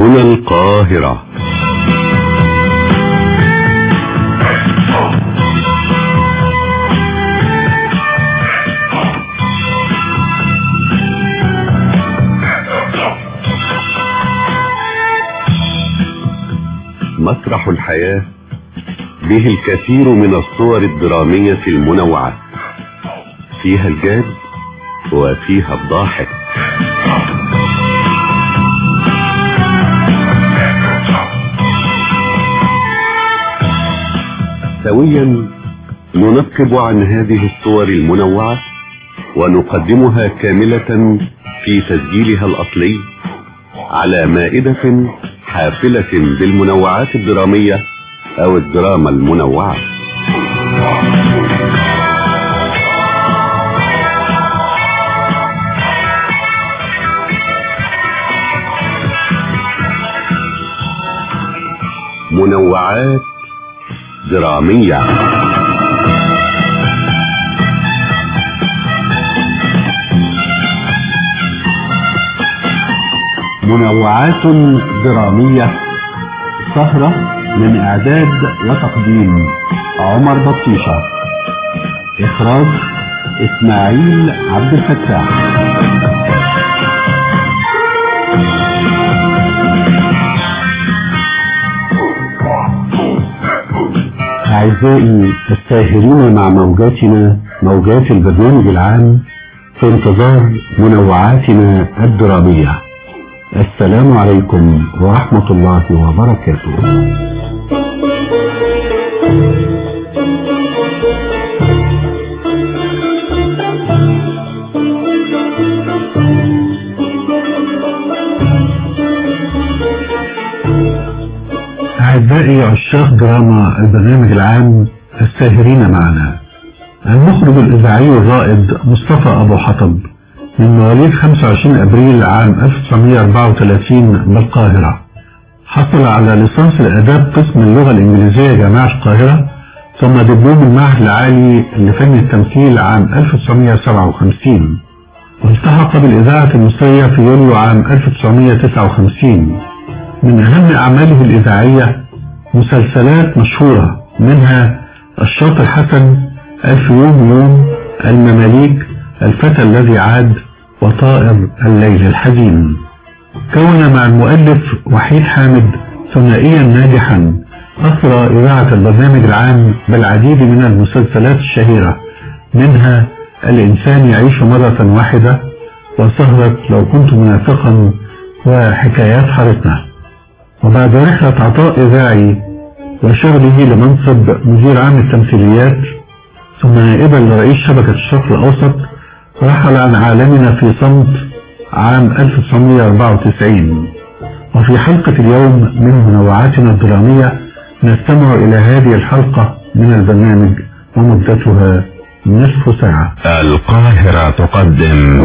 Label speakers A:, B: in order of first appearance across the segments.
A: هنا القاهرة مسرح الحياة به الكثير من الصور الدرامية المنوعة فيها الجاد وفيها الضاحك سويا ننقب عن هذه الصور المنوعة ونقدمها كاملة في تسجيلها الأصلي على مائدة حافلة بالمنوعات الدرامية أو الدراما المنوعة منوعات درامية منوعات درامية سهرة من إعداد وتقديم عمر بطيشة إخراج إسماعيل عبد الفتاح أعزائي الساهرين مع موجاتنا موجات البرنامج العام في انتظار منوعاتنا الدرامية السلام عليكم ورحمة الله وبركاته أعزائي عشاق دراما البرنامج العام الساهرين معنا المخرج الإذاعي الرائد مصطفى أبو حطب من مواليد 25 أبريل عام 1934 بالقاهرة حصل على ليسانس الآداب قسم اللغة الإنجليزية جامعة القاهرة ثم دبلوم المعهد العالي لفن التمثيل عام 1957 والتحق بالإذاعة المصرية في يوليو عام 1959 من أهم أعماله الإذاعية مسلسلات مشهورة منها الشاطر حسن ألف يوم يوم المماليك الفتى الذي عاد وطائر الليل الحزين كون مع المؤلف وحيد حامد ثنائيا ناجحا أثرى إذاعة البرنامج العام بالعديد من المسلسلات الشهيرة منها الإنسان يعيش مرة واحدة وسهرة لو كنت منافقا وحكايات حارتنا وبعد رحلة عطاء إذاعي وشغله لمنصب مدير عام التمثيليات ثم نائبا لرئيس شبكة الشرق الأوسط رحل عن عالمنا في صمت عام 1994 وفي حلقة اليوم من منوعاتنا الدرامية نستمع إلى هذه الحلقة من البرنامج ومدتها نصف ساعة
B: القاهرة تقدم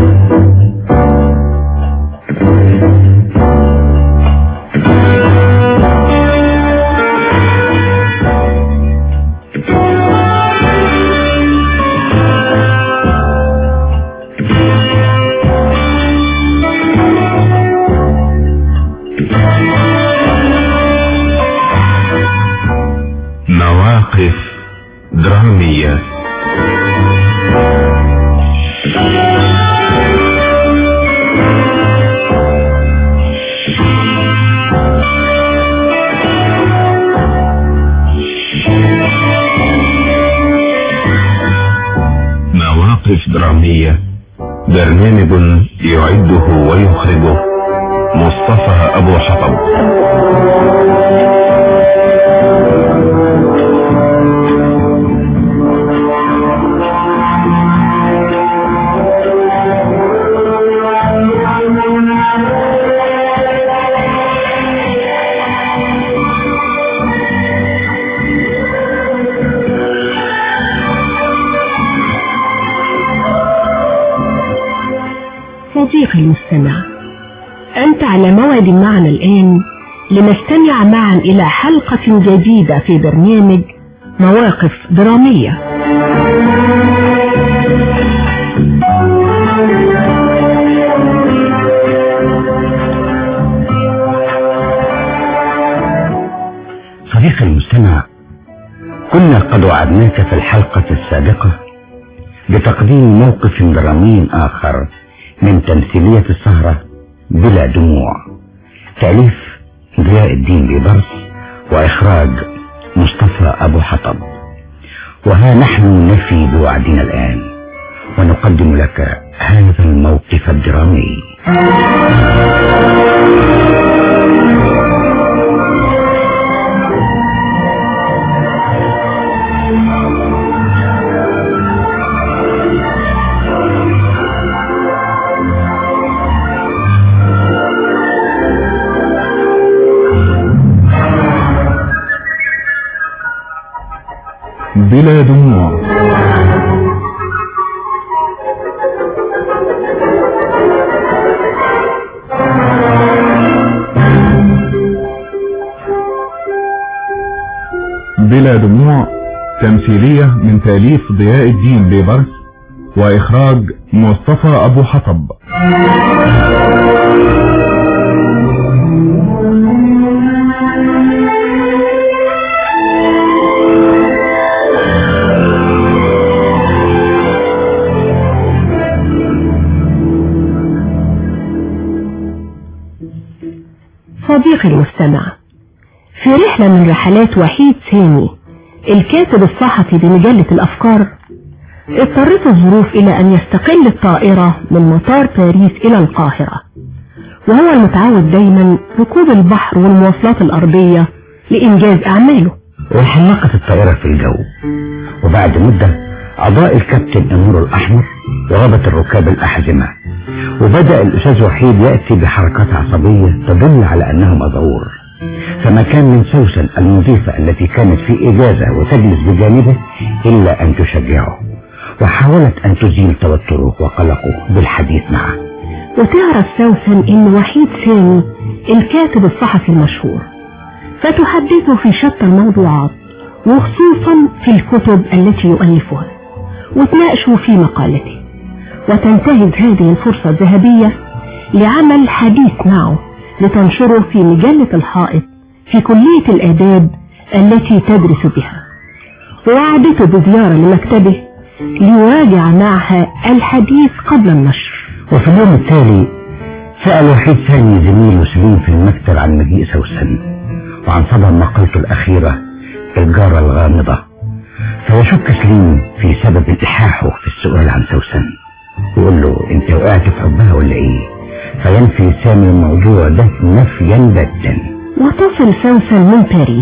B: مواقف درامية مواقف درامية برنامج يعده ويخرجه مصطفى أبو حطب
C: صديقي المستمع أنت على موعد معنا الآن لنستمع معا إلى حلقة جديدة في برنامج مواقف درامية
D: صديقي المستمع كنا قد وعدناك في الحلقة السابقة بتقديم موقف درامي آخر من تمثيلية السهرة بلا دموع تأليف ضياء الدين ببرس وإخراج مصطفى أبو حطب وها نحن نفي بوعدنا الآن ونقدم لك هذا الموقف الدرامي
A: بلا دموع بلا دموع تمثيلية من تأليف ضياء الدين بيبرس وإخراج مصطفى أبو حطب
C: صديقي المستمع في رحلة من رحلات وحيد سامي الكاتب الصحفي بمجلة الأفكار اضطرت الظروف إلى أن يستقل الطائرة من مطار باريس إلى القاهرة وهو المتعود دايما ركوب البحر والمواصلات الأرضية لإنجاز أعماله
D: وحلقت الطائرة في الجو وبعد مدة أضاء الكابتن النور الأحمر وربط الركاب الأحزمة وبدأ الأستاذ وحيد يأتي بحركات عصبية تدل على أنه مذعور فما كان من سوسن المضيفة التي كانت في إجازة وتجلس بجانبه إلا أن تشجعه وحاولت أن تزيل توتره وقلقه بالحديث معه
C: وتعرف سوسن إن وحيد سامي الكاتب الصحفي المشهور فتحدثه في شتى الموضوعات وخصوصا في الكتب التي يؤلفها وتناقشوا في مقالته وتنتهز هذه الفرصة الذهبية لعمل حديث معه لتنشره في مجلة الحائط في كلية الآداب التي تدرس بها ووعدته بزيارة لمكتبه ليراجع معها الحديث قبل النشر
D: وفي اليوم التالي سأل وحيد ثاني زميله سليم في المكتب عن مجيء سوسن وعن صدى مقالته الأخيرة الجارة الغامضة فيشك سليم في سبب إلحاحه في السؤال عن سوسن يقول له انت وقعت في حبها ولا ايه فينفي سامي الموضوع ده نفيا باتا
C: وتصل سوسن من باريس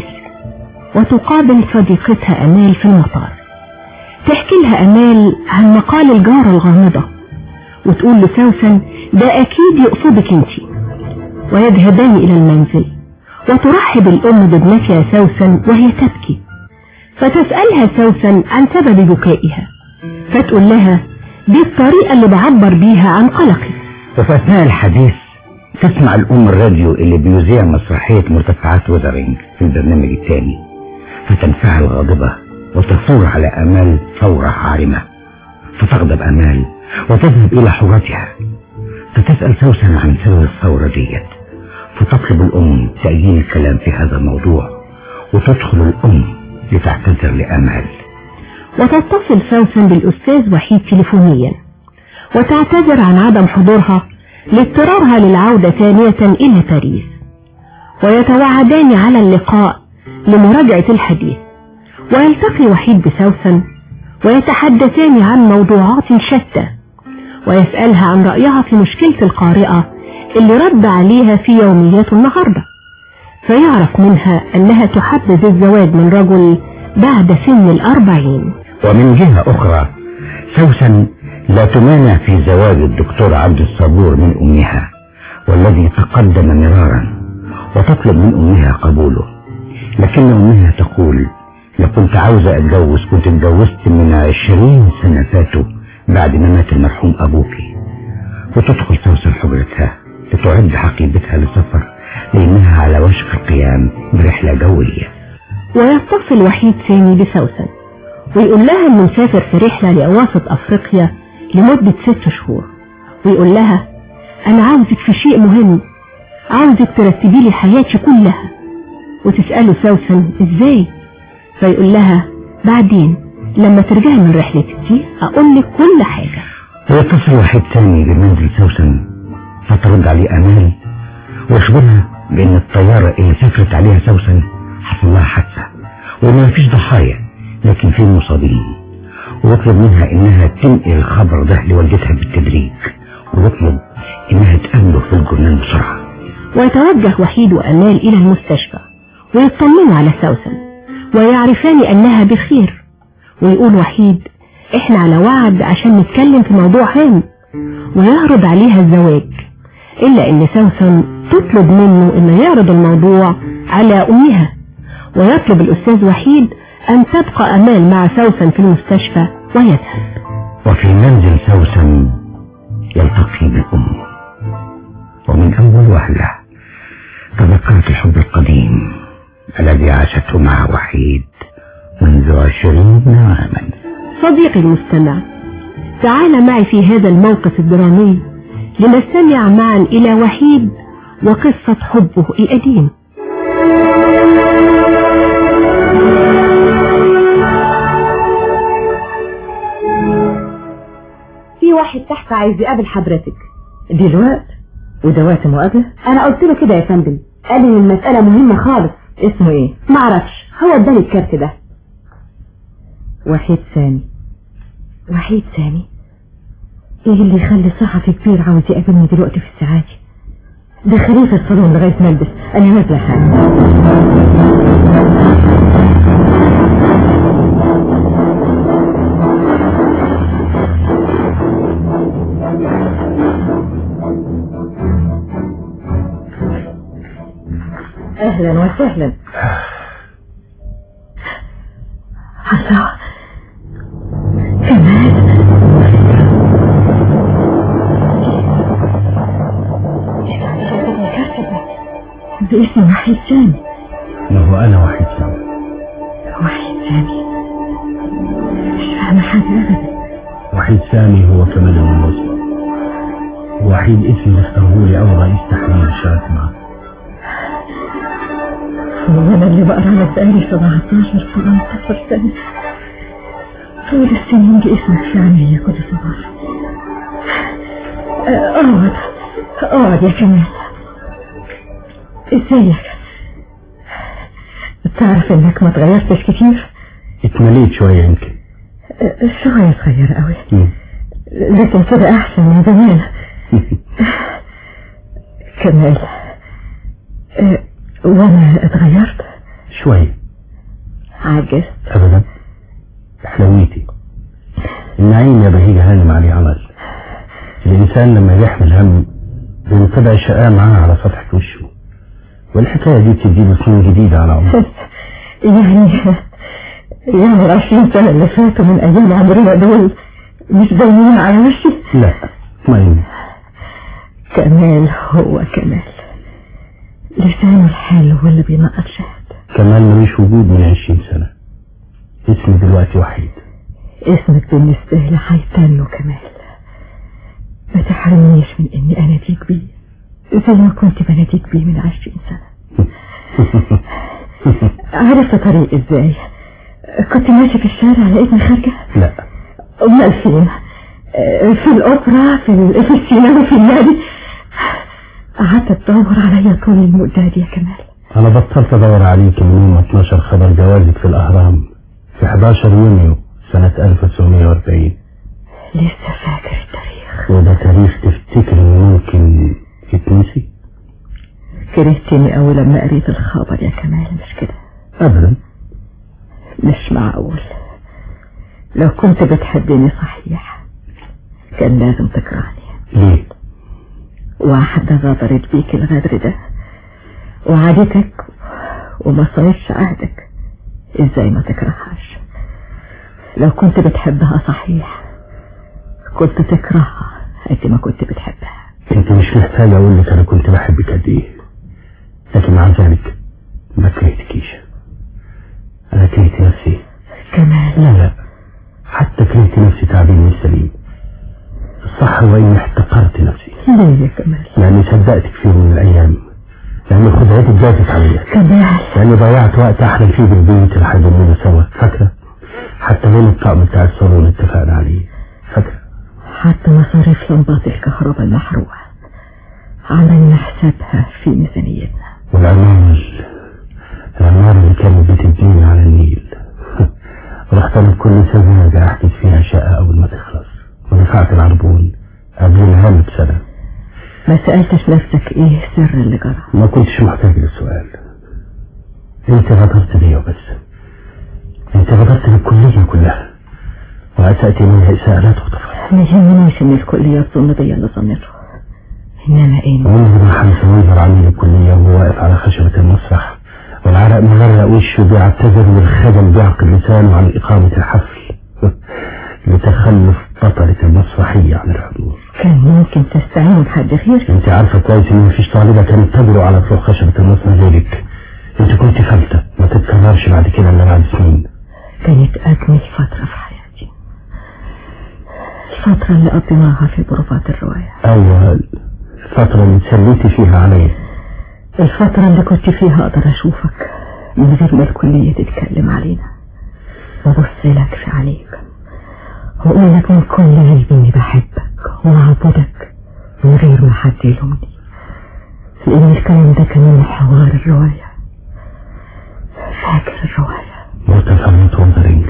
C: وتقابل صديقتها أمال في المطار تحكي لها أمال عن مقال الجارة الغامضة وتقول لسوسن ده أكيد يقصدك انتي ويذهبان إلى المنزل وترحب الأم بابنتها سوسن وهي تبكي فتسألها سوسن عن سبب بكائها فتقول لها دي الطريقة اللي بعبر بيها عن قلقي
D: وفي أثناء الحديث تسمع الأم الراديو اللي بيذيع مسرحية مرتفعات وذرينج في البرنامج الثاني فتنفعل غاضبة وتثور على أمال ثورة عارمة فتغضب أمال وتذهب إلى حجرتها فتسأل سوسن عن سبب الثورة ديت فتطلب الأم تأجيل الكلام في هذا الموضوع وتدخل الأم لتعتذر لأمال
C: وتتصل سوسن بالأستاذ وحيد تليفونيا وتعتذر عن عدم حضورها لاضطرارها للعودة ثانية إلى باريس ويتوعدان على اللقاء لمراجعة الحديث ويلتقي وحيد بسوسن ويتحدثان عن موضوعات شتى ويسألها عن رأيها في مشكلة القارئة اللي رد عليها في يوميات النهاردة فيعرف منها أنها تحبذ الزواج من رجل بعد سن الأربعين
D: ومن جهة أخرى سوسن لا تمانع في زواج الدكتور عبد الصبور من أمها والذي تقدم مرارا وتطلب من أمها قبوله لكن أمها تقول لو كنت عاوزة أتجوز كنت اتجوزت من عشرين سنة فاتوا بعد ما مات المرحوم أبوك وتدخل سوسن حجرتها لتعد حقيبتها لسفر لأنها على وشك القيام برحلة جوية
C: ويتصل وحيد سامي بسوسن ويقول لها انه مسافر في رحلة لأواسط أفريقيا لمدة ست شهور ويقول لها أنا عاوزك في شيء مهم عاوزك ترتبي لي حياتي كلها وتسأله سوسن ازاي فيقول لها بعدين لما ترجعي من رحلتك دي اقول لك كل حاجة
D: ويتصل واحد تاني بمنزل سوسن فترد عليه امال ويخبرها بان الطيارة اللي سافرت عليها سوسن حصل لها حادثة وان مفيش ضحايا لكن في مصابين ويطلب منها انها تنقل الخبر ده لوالدتها بالتدريج ويطلب انها تقابله في الجرنان بسرعة
C: ويتوجه وحيد وأمال إلى المستشفى ويطمنوا على سوسن ويعرفان أنها بخير ويقول وحيد إحنا على وعد عشان نتكلم في موضوع هام ويعرض عليها الزواج إلا أن سوسن تطلب منه أنه يعرض الموضوع على أمها ويطلب الأستاذ وحيد أن تبقى أمال مع سوسن في المستشفى ويذهب
D: وفي منزل سوسن يلتقي بأمه ومن أول وهلة تذكرت الحب القديم الذي عاشته مع وحيد منذ عشرين عاما
C: صديقي المستمع تعال معي في هذا الموقف الدرامي لنستمع معا إلى وحيد وقصة حبه القديم
E: في واحد تحت عايز يقابل حضرتك
F: دلوقت وده وقت مقابلة
E: انا قلت له كده يا فندم قال لي ان المسألة مهمة خالص
F: اسمه ايه
E: معرفش هو اداني الكارت ده
F: وحيد سامي
E: وحيد سامي ايه اللي يخلي صحفي كبير عاوز يقابلني دلوقتي في الساعات
F: ده خليفة الصالون لغاية ما البس انا نازلة حاجة اهلا وسهلا
E: الله كمان باسم وحيد سامي
A: ما هو أنا وحيد سامي
E: وحيد سامي مش فاهمة حاجة أبدا
A: وحيد سامي هو كمال المنصر وحيد اسمي اختاره لي أول رئيس تحرير اشتغلت معه
E: وانا اللي بقرا لك بقالي 17 18 سنة طول السنين دي اسمك في عينيا كل صباح آه، اقعد اقعد يا كمال ازيك تعرف انك ما اتغيرتش كتير
A: اتمليت شوية يمكن
E: آه، شوية صغير قوي
A: مم.
E: لكن كده احسن من زمان كمال آه، وانا اتغيرت
A: شوية
E: عجزت
A: أبدا حلويتي النعيم يا بهيج هانم عليه عمل الإنسان لما يحمل هم بينطبع شقاه معاه على صفحة وشه والحكاية دي بتديله سنين جديدة على عمره
E: يعني يعني العشرين سنة اللي فاتوا من أيام عمرنا دول مش باينين على وشي
A: لا اطمئن
E: كمال هو كمال لسانه الحلو اللي بينقط شهد
A: كمان ملوش وجود من عشرين سنة اسمي دلوقتي وحيد
E: اسمك بالنسبة لي هيتن وكمال ما تحرمنيش من اني اناديك بيه زي ما كنت بناديك بيه من عشرين سنة عرفت طريق ازاي كنت ماشي في الشارع لقيتني خارجة
A: لا
E: امال فين في الاوبرا في ال- في السينما في النادي قعدت تدور عليا طول المدة دي يا كمال
A: أنا بطلت أدور عليك من يوم 12 خبر جوازك في الأهرام في 11 يونيو سنة 1940
E: لسه فاكر التاريخ
A: وده تاريخ تفتكر إنه ممكن يتنسي؟
E: كرهتني أوي لما قريت الخبر يا كمال مش كده
A: أبدا
E: مش معقول لو كنت بتحبني صحيح كان لازم تكرهني
A: ليه؟
E: واحدة غدرت بيك الغدر ده وعادتك وما صارتش عهدك ازاي ما تكرههاش لو كنت بتحبها صحيح كنت تكرهها قد ما كنت بتحبها
A: أنت مش محتاج أقول لك أنا كنت بحبك قد إيه لكن مع ذلك ما كرهتكيش أنا كرهت نفسي
E: كمال
A: لا لا حتى كرهت نفسي تعبير مش سليم الصح هو إني احتقرت نفسي
E: ليه يا كمال
A: يعني صدقتك في يوم من الأيام لأن خدعتي جاتت عليا
E: كمال
A: لأني ضيعت وقت أحلم فيه بالبيت لحد ما سوا فاكرة حتى لون الطقم بتاع الصالون اتفقنا عليه فاكرة
E: حتى مصاريف لمبات الكهرباء المحروقة عملنا حسابها في ميزانيتنا
A: والعمارة العمارة اللي كانت بتديني على النيل رحت أنا كل سنة أحجز فيها شقة أول ما تخلص ودفعت العربون قبل الهام بسنة
E: ما سألتش نفسك ايه سر اللي جرى
A: ما كنتش محتاج للسؤال انت غدرت بيا وبس انت غدرت بالكلية كلها وأسأت منها إساءات وطفل
E: ما يهمنيش ان الكلية تظن بيا اللي ظنته انما ايه
A: عمري ما حمس منظر عني للكلية وهو واقف على خشبة المسرح والعرق مغرق وشه بيعتذر والخجل بيعقد لسانه عن إقامة الحفل لتخلف بطلة المسرحية عن الحضور
E: كان ممكن تستعين بحد غير
A: انت عارفة كويس ان مفيش طالبة كانت تجرؤ على فوق خشبة المسرح غيرك انت كنت فلتة ما تتكررش بعد كده الا بعد سنين
E: كانت أجمل فترة في حياتي الفترة اللي قضيناها في بروفات الرواية
A: ايوه الفترة اللي اتسليتي فيها عليا
E: الفترة اللي كنت فيها أقدر أشوفك من غير ما الكلية تتكلم علينا وأبص لك في عينيك وأقول لك من كل قلبي إني بحبك وأعبدك من غير ما حد يلومني لأن الكلام ده كان من حوار الرواية فاكر الرواية
A: متفهمت وندرينج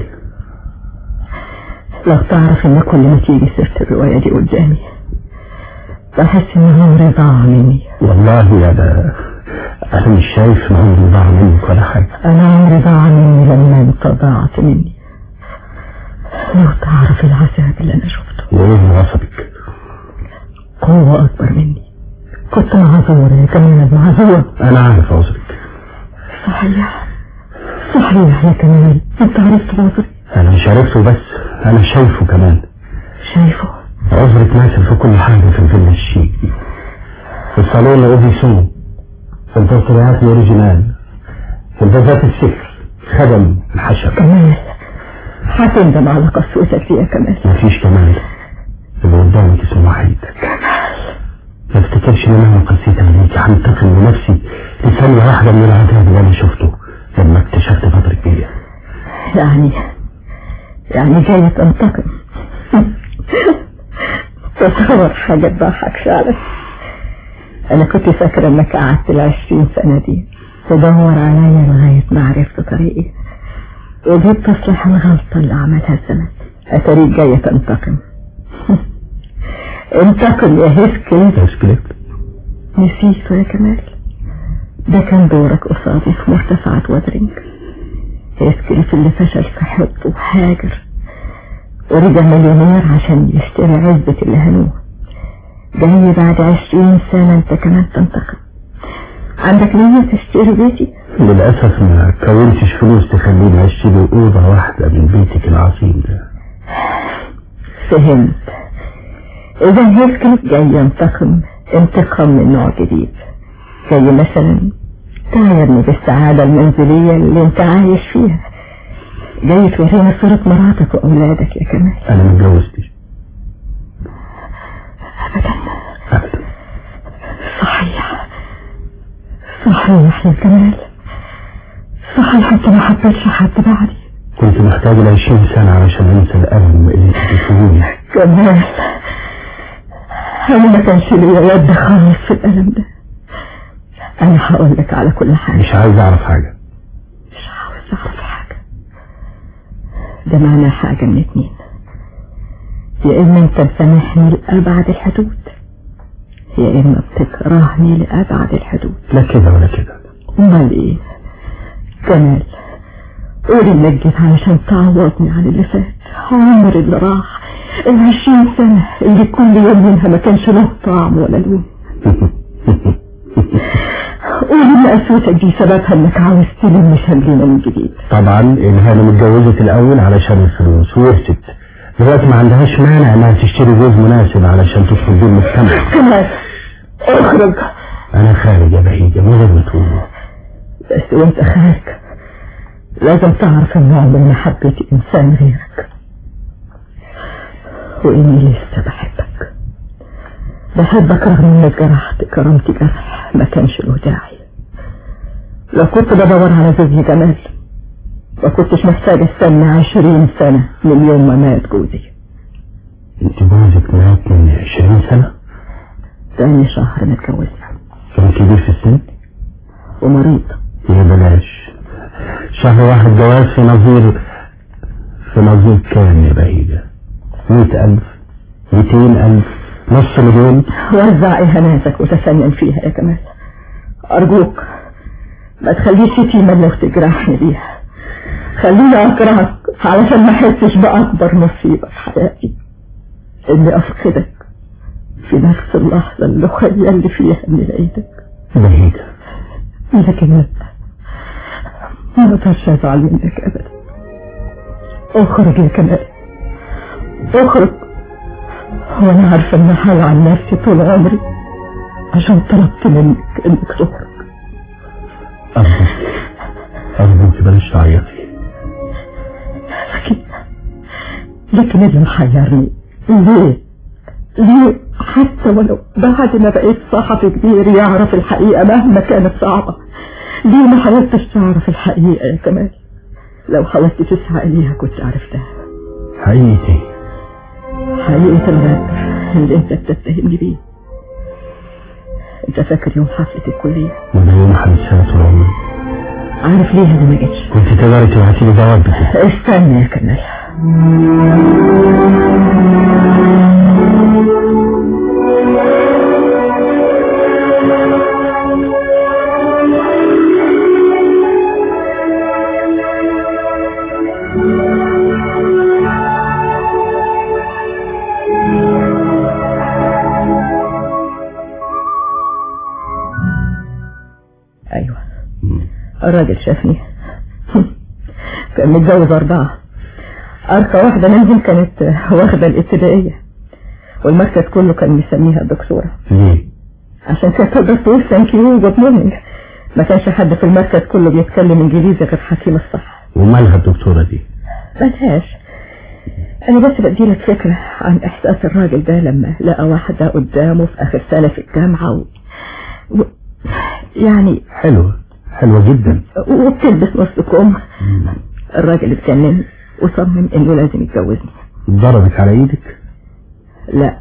E: لو تعرف إن كل ما تيجي سيرة الرواية دي قدامي بحس إن عمري ضاع مني
A: والله يا ده انا مش شايف ان عمري ضاع منك ولا حاجة
E: أنا عمري ضاع مني لما أنت ضاعت مني لو تعرف العذاب اللي أنا شفته
A: وايه اللي غصبك
E: قوة أكبر مني كنت معذور يا كمان معذور
A: انا عارف عذرك
E: صحيح صحيح يا كمال أنت عرفت عذري
A: انا مش عرفته بس انا شايفه كمان
E: شايفه
A: عذرك ماشي في كل حاجة في الفيلا الشيك دي في الصالون الأوديسون في البورتريات الأوريجينال في البازات السفر خدم الحشر
E: كمال هتندم على قسوتك دي يا كمال
A: مفيش كمان اللي قدامك اسمه وحيد ما افتكرش ان انا لما قسيت عليك هنتقم لنفسي لثانية واحدة من العذاب اللي انا شفته لما اكتشفت فترة بيا
E: يعني يعني جاي تنتقم تصور حاجة تضحك فعلا أنا كنت فاكرة إنك قعدت العشرين سنة دي تدور عليا لغاية ما عرفت طريقي وجيت تصلح الغلطة اللي عملها الزمن أتاريك جاية تنتقم انتقم يا هيسكل
A: تسكلت
E: نسيته يا كمال ده كان دورك قصادي في مرتفعات وادرينج يسكرف اللي فشل في حبه وهاجر ورجع مليونير عشان يشتري عزة اللي هنوه جاي بعد عشرين سنة انت كمان تنتقم عندك نية تشتري بيتي
A: للأسف ما كونتش فلوس تخليني أشتري أوضة واحدة من بيتك العظيم ده
E: فهمت اذا هيسكرف جاي ينتقم انتقام من نوع جديد زي مثلا تعيرني بالسعادة المنزلية اللي انت عايش فيها جاي تورينا صورة مراتك وأولادك يا كمال
A: أنا ما اتجوزتش
E: أبدا
A: أبدا
E: صحيح صحيح يا كمال صحيح انت ما حبيتش حد بعدي
A: كنت محتاج لعشرين سنة علشان أنسى الألم اللي بتفهموني
E: كمال انا ما كانش ليا يد خالص في الألم ده انا هقول لك على كل حاجة
A: مش عايز أعرف حاجة
E: مش عاوز اعرف حاجة ده معناه حاجة من اتنين يا اما انت مسامحني لأبعد الحدود يا اما بتكرهني لأبعد الحدود
A: لا كده ولا كده
E: امال ايه كمال قولي انك جيت علشان تعوضني عن اللي فات عمر اللي راح العشرين سنة اللي كل يوم منها ما كانش له طعم ولا لون قولي ان قسوتك دي سببها انك عاوز تلم شملنا من جديد
A: طبعا الهانة متجوزت الأول علشان الفلوس ورثت دلوقتي ما عندهاش مانع انها تشتري جوز مناسب علشان تدخل بيه المجتمع
E: كمال اخرج
A: انا خارج يا بهيجة من غير ما تقول
E: بس وانت خارج لازم تعرف ان عمري ما حبيت انسان غيرك واني لسه بحبك بحبك رغم انك جرحت كرامتي جرح ما كانش له داعي لو كنت بدور على زوجي جمال ما كنتش محتاجة استنى عشرين سنة من يوم ما مات جوزي
A: انت جوزك مات من 20 سنة
E: تاني شهر متجوزنا
A: كان كبير في السن
E: ومريض
A: يا بلاش شهر واحد جواز في نظير في نظير كام يا بعيدة مئة ألف مئتين ألف نص مليون
E: وزع إهاناتك وتفنن فيها يا كمال أرجوك ما تخليش شتيمة لو تجرحني بيها خليني أكرهك علشان ما أحسش بأكبر مصيبة في حياتي إني أفقدك في نفس اللحظة اللي خيلت فيها من لقيتك
A: بعيدة
E: لكن لا ما اقدرش ازعل منك ابدا اخرج يا كمال اخرج وانا عارفه ان عن نفسي طول عمري عشان طلبت منك انك تخرج
A: أرجوك أرجوك بلاش تعيطي
E: لكن لكن اللي محيرني ليه ليه حتى ولو بعد ما بقيت صحفي كبير يعرف الحقيقة مهما كانت صعبة ليه ما حاولتش تعرف الحقيقة يا كمال لو حاولت تسعى إليها كنت عرفتها
A: حقيقتي
E: حقيقة الغدر اللي انت بتتهمني بيه انت فاكر يوم حفلة الكلية
A: وده يوم حدثها طول عمري
E: عارف ليه انا ما جيتش
A: كنت تقدري تبعتي لي جواب بكده
E: استنى يا كمال ايوه الراجل شافني كان متجوز أربعة أرقى واحدة منهم كانت واخدة الابتدائية والمركز كله كان مسميها الدكتورة
A: ليه؟
E: عشان كانت تقدر تقول ثانك يو جود مورنينج ما كانش حد في المركز كله بيتكلم انجليزي غير حكيم الصح
A: ومالها الدكتورة دي؟
E: ملهاش انا بس بديلك فكرة عن احساس الراجل ده لما لقى واحدة قدامه في اخر سنة في الجامعة و... و... يعني
A: حلوة حلوة جدا
E: وبتلبس نص كم الراجل اتجنن وصمم انه لازم يتجوزني
A: ضربت على ايدك
E: لا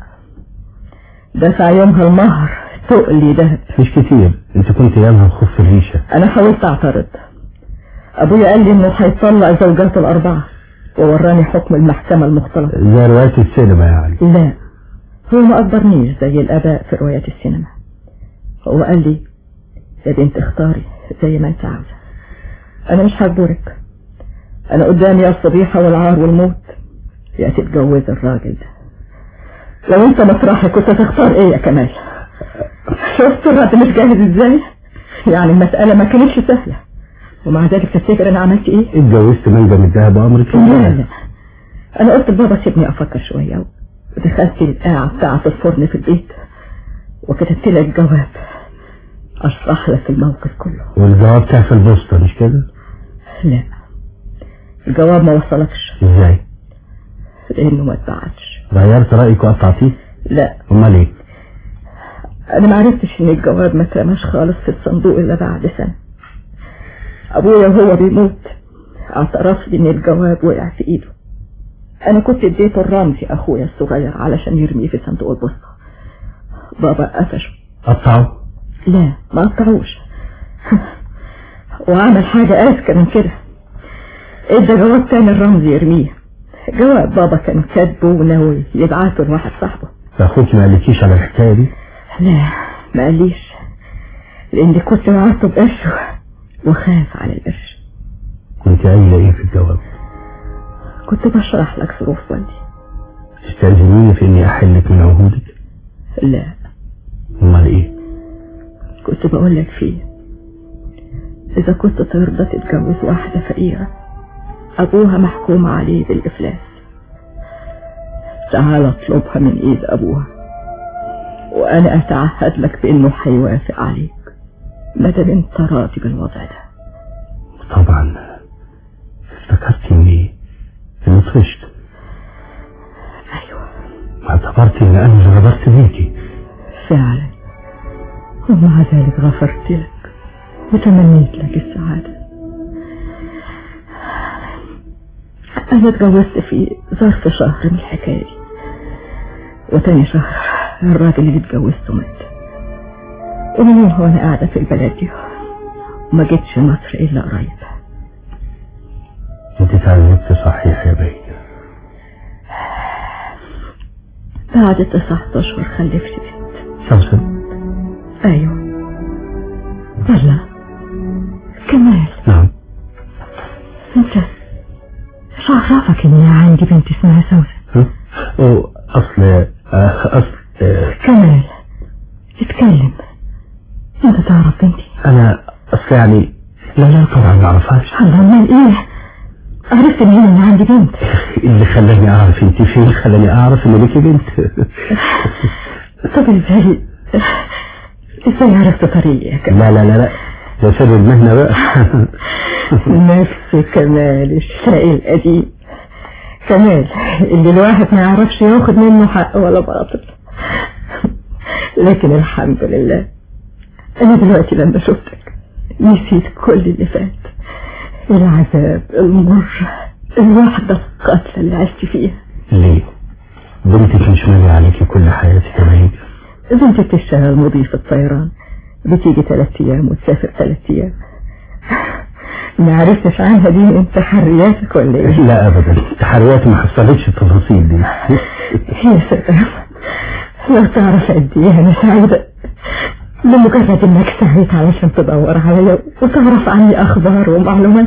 E: دفع يومها المهر تقلي ده
A: مش كتير انت كنت يامها خف الريشة
E: انا حاولت اعترض ابويا قال لي انه هيطلع زوجاته الاربعة ووراني حكم المحكمة المختلطة
A: زي رواية السينما يعني
E: لا هو ما قدرنيش زي الاباء في روايات السينما هو قال لي يا بنت اختاري زي ما انت عاوزة انا مش هجبرك انا قدامي يا الصبيحة والعار والموت يا تتجوز الراجل ده لو انت مطرحي كنت تختار ايه يا كمال شفت الرد مش جاهز ازاي يعني المسألة ما كانتش سهلة ومع ذلك تفتكر انا عملت ايه
A: اتجوزت ملجأ من الذهب امرك
E: لا لا انا قلت لبابا سيبني افكر شوية ودخلت القاعة بتاعة الفرن في البيت وكتبت لك جواب اشرح لك الموقف كله
A: والجواب بتاع في البوسطة مش كده؟
E: لا الجواب ما وصلكش
A: ازاي؟
E: لانه ما اتبعتش
A: غيرت رأيك وقطعتيه؟
E: لا
A: امال ايه؟
E: انا ما عرفتش ان الجواب ما اترماش خالص في الصندوق الا بعد سنة ابويا وهو بيموت اعترف لي ان الجواب وقع في ايده انا كنت اديته الرمزي اخويا الصغير علشان يرميه في صندوق البوسطة بابا قفشه
A: قطعه
E: لا ما قطعوش وعمل حاجة اذكى من كده ادى جواب تاني الرمزي يرميه جواب بابا كان كاتبه وناوي يبعته لواحد صاحبه
A: اخوك ما قالكيش على الحكاية دي؟
E: لا ما قاليش لاني كنت وعدته بقرشه وخاف على القرش
A: كنت قايلة ايه في الجواب؟
E: كنت بشرح لك ظروف والدي
A: تستأذنيني في اني احلك من عهودك؟
E: لا
A: امال ايه؟
E: كنت بقول لك فيه إذا كنت ترضى تتجوز واحدة فقيرة أبوها محكوم عليه بالإفلاس تعال اطلبها من إيد أبوها وأنا أتعهد لك بإنه هيوافق عليك ما دام أنت راضي بالوضع ده
A: طبعا افتكرت اني اني طفشت
E: أيوة
A: واعتبرت ان انا اللي غدرت بيكي
E: فعلا ومع ذلك غفرت لك وتمنيت لك السعادة أنا اتجوزت في ظرف شهر من الحكاية دي وتاني شهر الراجل اللي اتجوزته مات ومن يوم وانا قاعدة في البلد دي وما جيتش مصر إلا قريب
A: انت تعذبت صحيح يا بيه
E: بعد تسعة أشهر خلفت بنت
A: سوسن
E: أيوه ولا كمال
A: نعم
E: أنت إيش عرفك إن عندي بنت اسمها سوسن
A: ها؟ أو أصل آه، أصل آه،
E: كمال اتكلم أنت تعرف بنتي
A: أنا أصل يعني لا لا طبعا ما أعرفهاش
E: الله أمال إيه عرفت منين إن عندي بنت
A: اللي خلاني أعرف أنت فين خلاني أعرف إن ليكي بنت
E: طب إزاي إزاي عرفت طريقي يا كمال
A: لا لا لا لا ده سر المهنة بقى
E: نفس كمال الشقي القديم كمال اللي الواحد ما يعرفش ياخد منه حق ولا باطل لكن الحمد لله انا دلوقتي لما شفتك نسيت كل اللي فات العذاب المر الوحدة القاتلة اللي عشت فيها
A: ليه بنتك مش مالية عليكي كل حياتك يا مهيج
E: بنتي بتشتغل مضيفة طيران بتيجي ثلاث ايام وتسافر ثلاث ايام ما عرفتش عنها دي من تحرياتك ولا ايه
A: لا أبدا تحرياتي ما حصلتش التفاصيل دي
E: يا سلام لو تعرف قد ايه انا سعيدة لمجرد انك سعيت علشان تدور عليا وتعرف عني اخبار ومعلومات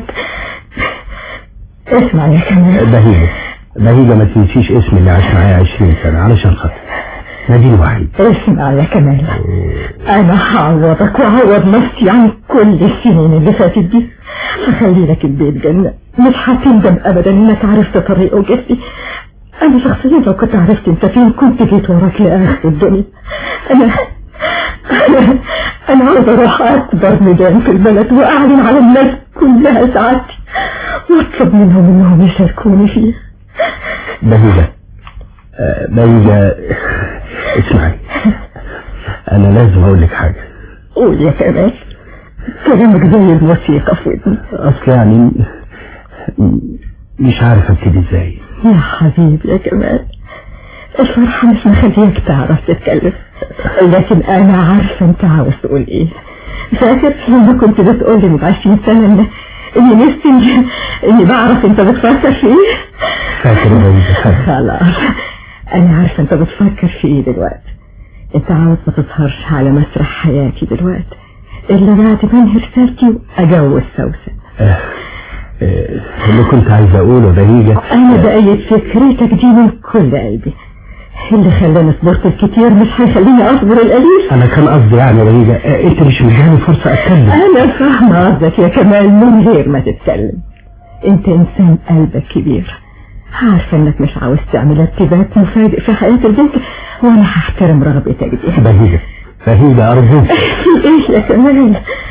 E: اسمع يا كمال
A: بهيجة بهيجة ما تنسيش اسمي اللي عاش معايا 20 سنة علشان خاطر نادين وحيد
E: اسمع يا كمال انا هعوضك وعوض نفسي عن كل السنين اللي فاتت دي هخلي لك البيت جنة مش هتندم ابدا انك عرفت طريق وجدي انا شخصيا لو كنت عرفت انت فين كنت جيت وراك لاخر الدنيا انا انا انا عاوز اروح اكبر ميدان في البلد واعلن على الناس كلها سعادتي واطلب منهم انهم يشاركوني فيها
A: بهيجة آه، بهيجة اسمعي أنا لازم أقول لك حاجة
E: قول يا كمال كلامك زي الموسيقى في ودني
A: أصل يعني م- مش عارف أبتدي إزاي
E: يا حبيبي يا كمال الفرحة مش مخليك تعرف تتكلم لكن انا عارفة انت عاوز تقول ايه فاكر لما كنت بتقول لي من عشرين سنة ان اني نفسي اني, إني بعرف انت بتفكر في ايه
A: فاكر يا بهيجة فاكر
E: خلاص انا عارفة انت بتفكر في ايه دلوقتي انت عاوز ما تظهرش على مسرح حياتي دلوقتي الا بعد ما انهي رسالتي واجوز سوسن
A: آه، آه، اللي كنت عايز أقوله بهيجة
E: انا بأيد فكرتك دي من كل قلبي اللي خلاني صبرت الكتير مش هيخليني اصبر القليل
A: أنا كان قصدي يعني يا بهيجة آه، أنت مش مداني فرصة أتكلم
E: انا فاهمة قصدك يا كمال من غير ما تتكلم انت انسان قلبك كبير عارفة انك مش عاوز تعمل ارتباط مفاجئ في حياة البنت وانا هحترم رغبتك دي
A: بهيجة بهيجة أرجوك
E: في ايه يا كمال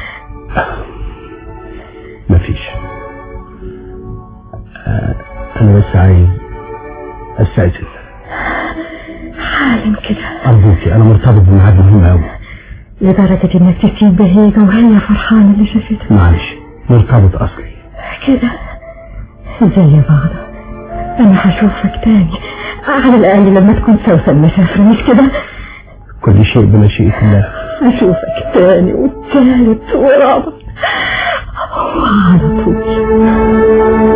A: مفيش آه، أنا بس عايز أستأذن
E: حالا كده
A: أرجوكي أنا مرتبط بميعاد مهم أوي
E: لدرجة انك تسيب بهيجة وهي فرحانة اللي شافتها
A: معلش مرتبط أصلي
E: كده زي بعض انا هشوفك تاني على الاقل لما تكون سوسن مسافرة مش كده
A: كل شيء بمشيئة الله
E: هشوفك تاني والتالت ورابع وعلى طول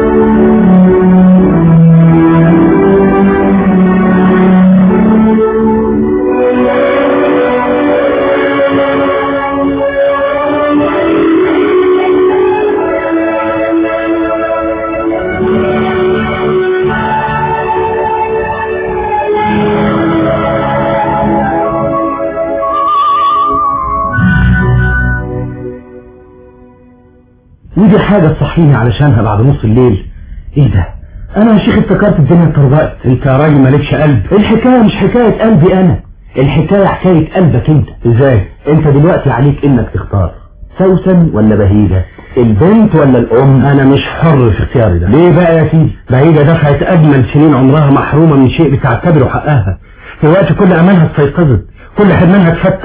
A: ودي حاجة تصحيني علشانها بعد نص الليل ايه ده انا يا شيخ افتكرت الدنيا اتطربقت انت يا راجل مالكش قلب الحكاية مش حكاية قلبي انا الحكاية حكاية قلبك انت ازاي انت دلوقتي عليك انك تختار سوسن ولا بهيجة البنت ولا الام انا مش حر في اختياري ده ليه بقى يا سيدي بهيجة دفعت اجمل سنين عمرها محرومة من شيء بتعتبره حقها دلوقتي كل امانها استيقظت كل حرمانها اتفتح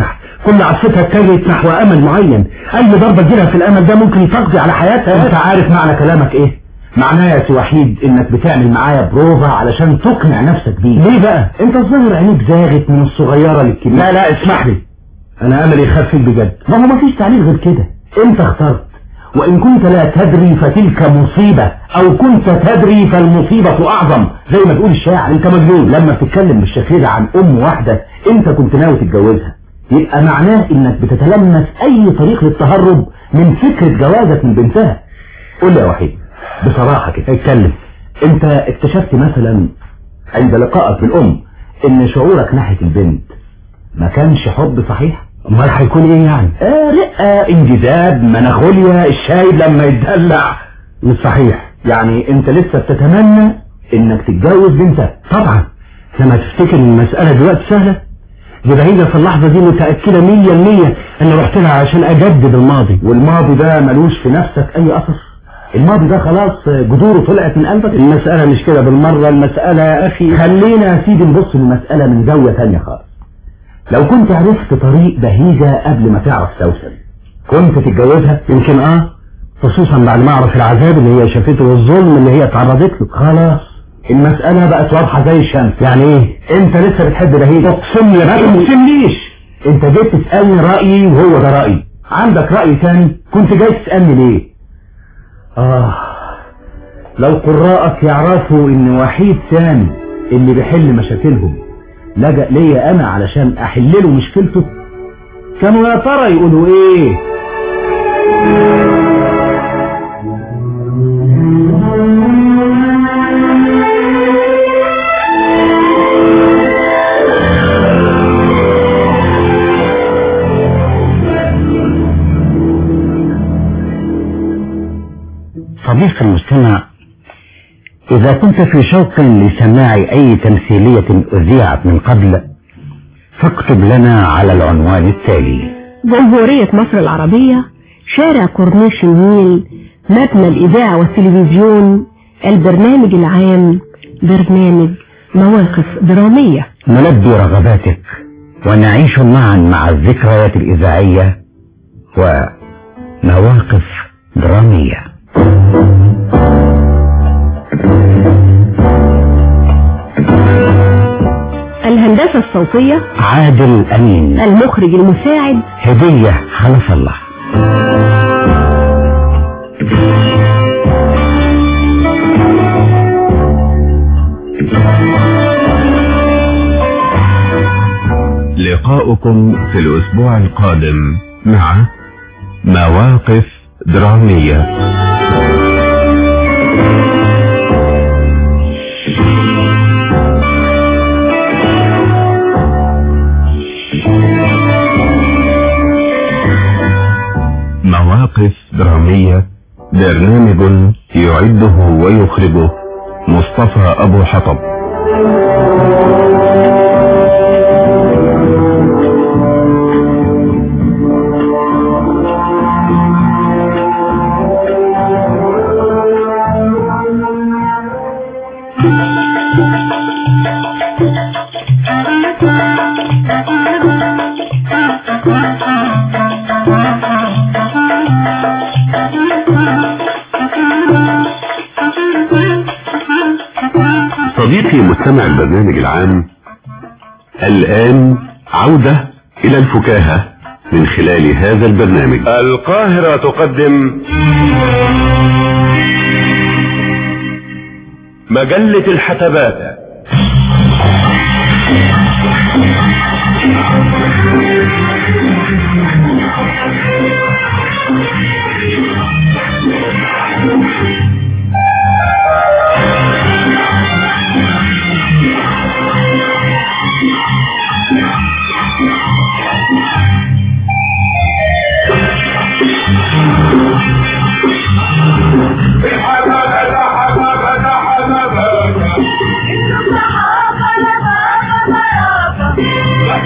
G: كل عصفتها اتجهت نحو امل معين اي ضربة تجيلها في الامل ده ممكن تقضي على حياتها
D: انت عارف معنى كلامك ايه معناه يا سي وحيد انك بتعمل معايا بروفا علشان تقنع نفسك بيه
G: ليه بقى
D: انت الظاهر عينيك زاغت من الصغيرة للكبيرة
G: لا لا اسمح لي انا املي يخاف فيك بجد
D: ما هو مفيش تعليل غير كده انت اخترت وان كنت لا تدري فتلك مصيبة او كنت تدري فالمصيبة اعظم زي ما تقول الشاعر انت مجنون لما بتتكلم بالشكل ده عن ام واحدة انت كنت ناوي تتجوزها يبقى معناه انك بتتلمس اي طريق للتهرب من فكرة جوازك من بنتها قول لي يا وحيد بصراحة كده اتكلم انت اكتشفت مثلا عند لقائك بالام ان شعورك ناحية البنت ما كانش حب صحيح
G: امال هيكون ايه يعني
D: آه رقة انجذاب مناخوليا الشايب لما يتدلع
G: مش صحيح
D: يعني انت لسه بتتمنى انك تتجوز بنتك
G: طبعا لما تفتكر ان المسألة دلوقتي سهلة دي بعيدة في اللحظة دي متأكدة مية المية ان رحت لها عشان اجدد الماضي
D: والماضي ده ملوش في نفسك اي اثر الماضي ده خلاص جذوره طلعت من قلبك
G: المسألة مش كده بالمرة المسألة يا اخي
D: خلينا يا سيدي نبص للمسألة من زاوية تانية خالص لو كنت عرفت طريق بهيجة قبل ما تعرف سوسن كنت تتجوزها
G: يمكن اه خصوصا بعد ما اعرف العذاب اللي هي شافته والظلم اللي هي تعرضت له
D: خلاص المسألة بقت واضحة زي الشمس
G: يعني ايه
D: انت لسه بتحب بهيجة
G: اقسم لي
D: ما تقسمليش انت جيت تسألني رأيي وهو ده رأيي عندك رأي تاني كنت جاي تسألني ليه اه لو قراءك يعرفوا ان وحيد سامي اللي بيحل مشاكلهم لجأ ليا انا علشان احل له مشكلته كانوا يا ترى يقولوا ايه صديقي المستمع إذا كنت في شوق لسماع أي تمثيلية أذيعت من قبل فاكتب لنا على العنوان التالي
C: جمهورية مصر العربية شارع كورنيش النيل مبنى الإذاعة والتلفزيون البرنامج العام برنامج مواقف درامية
D: نلبي رغباتك ونعيش معا مع الذكريات الإذاعية ومواقف درامية
C: الهندسة الصوتية
D: عادل أمين
C: المخرج المساعد
D: هدية حلف الله
B: لقاؤكم في الأسبوع القادم مع مواقف درامية مواقف درامية برنامج يعده ويخرجه مصطفى أبو حطب صديقي مستمع البرنامج العام الآن عودة إلى الفكاهة من خلال هذا البرنامج القاهرة تقدم مجلة الحسبات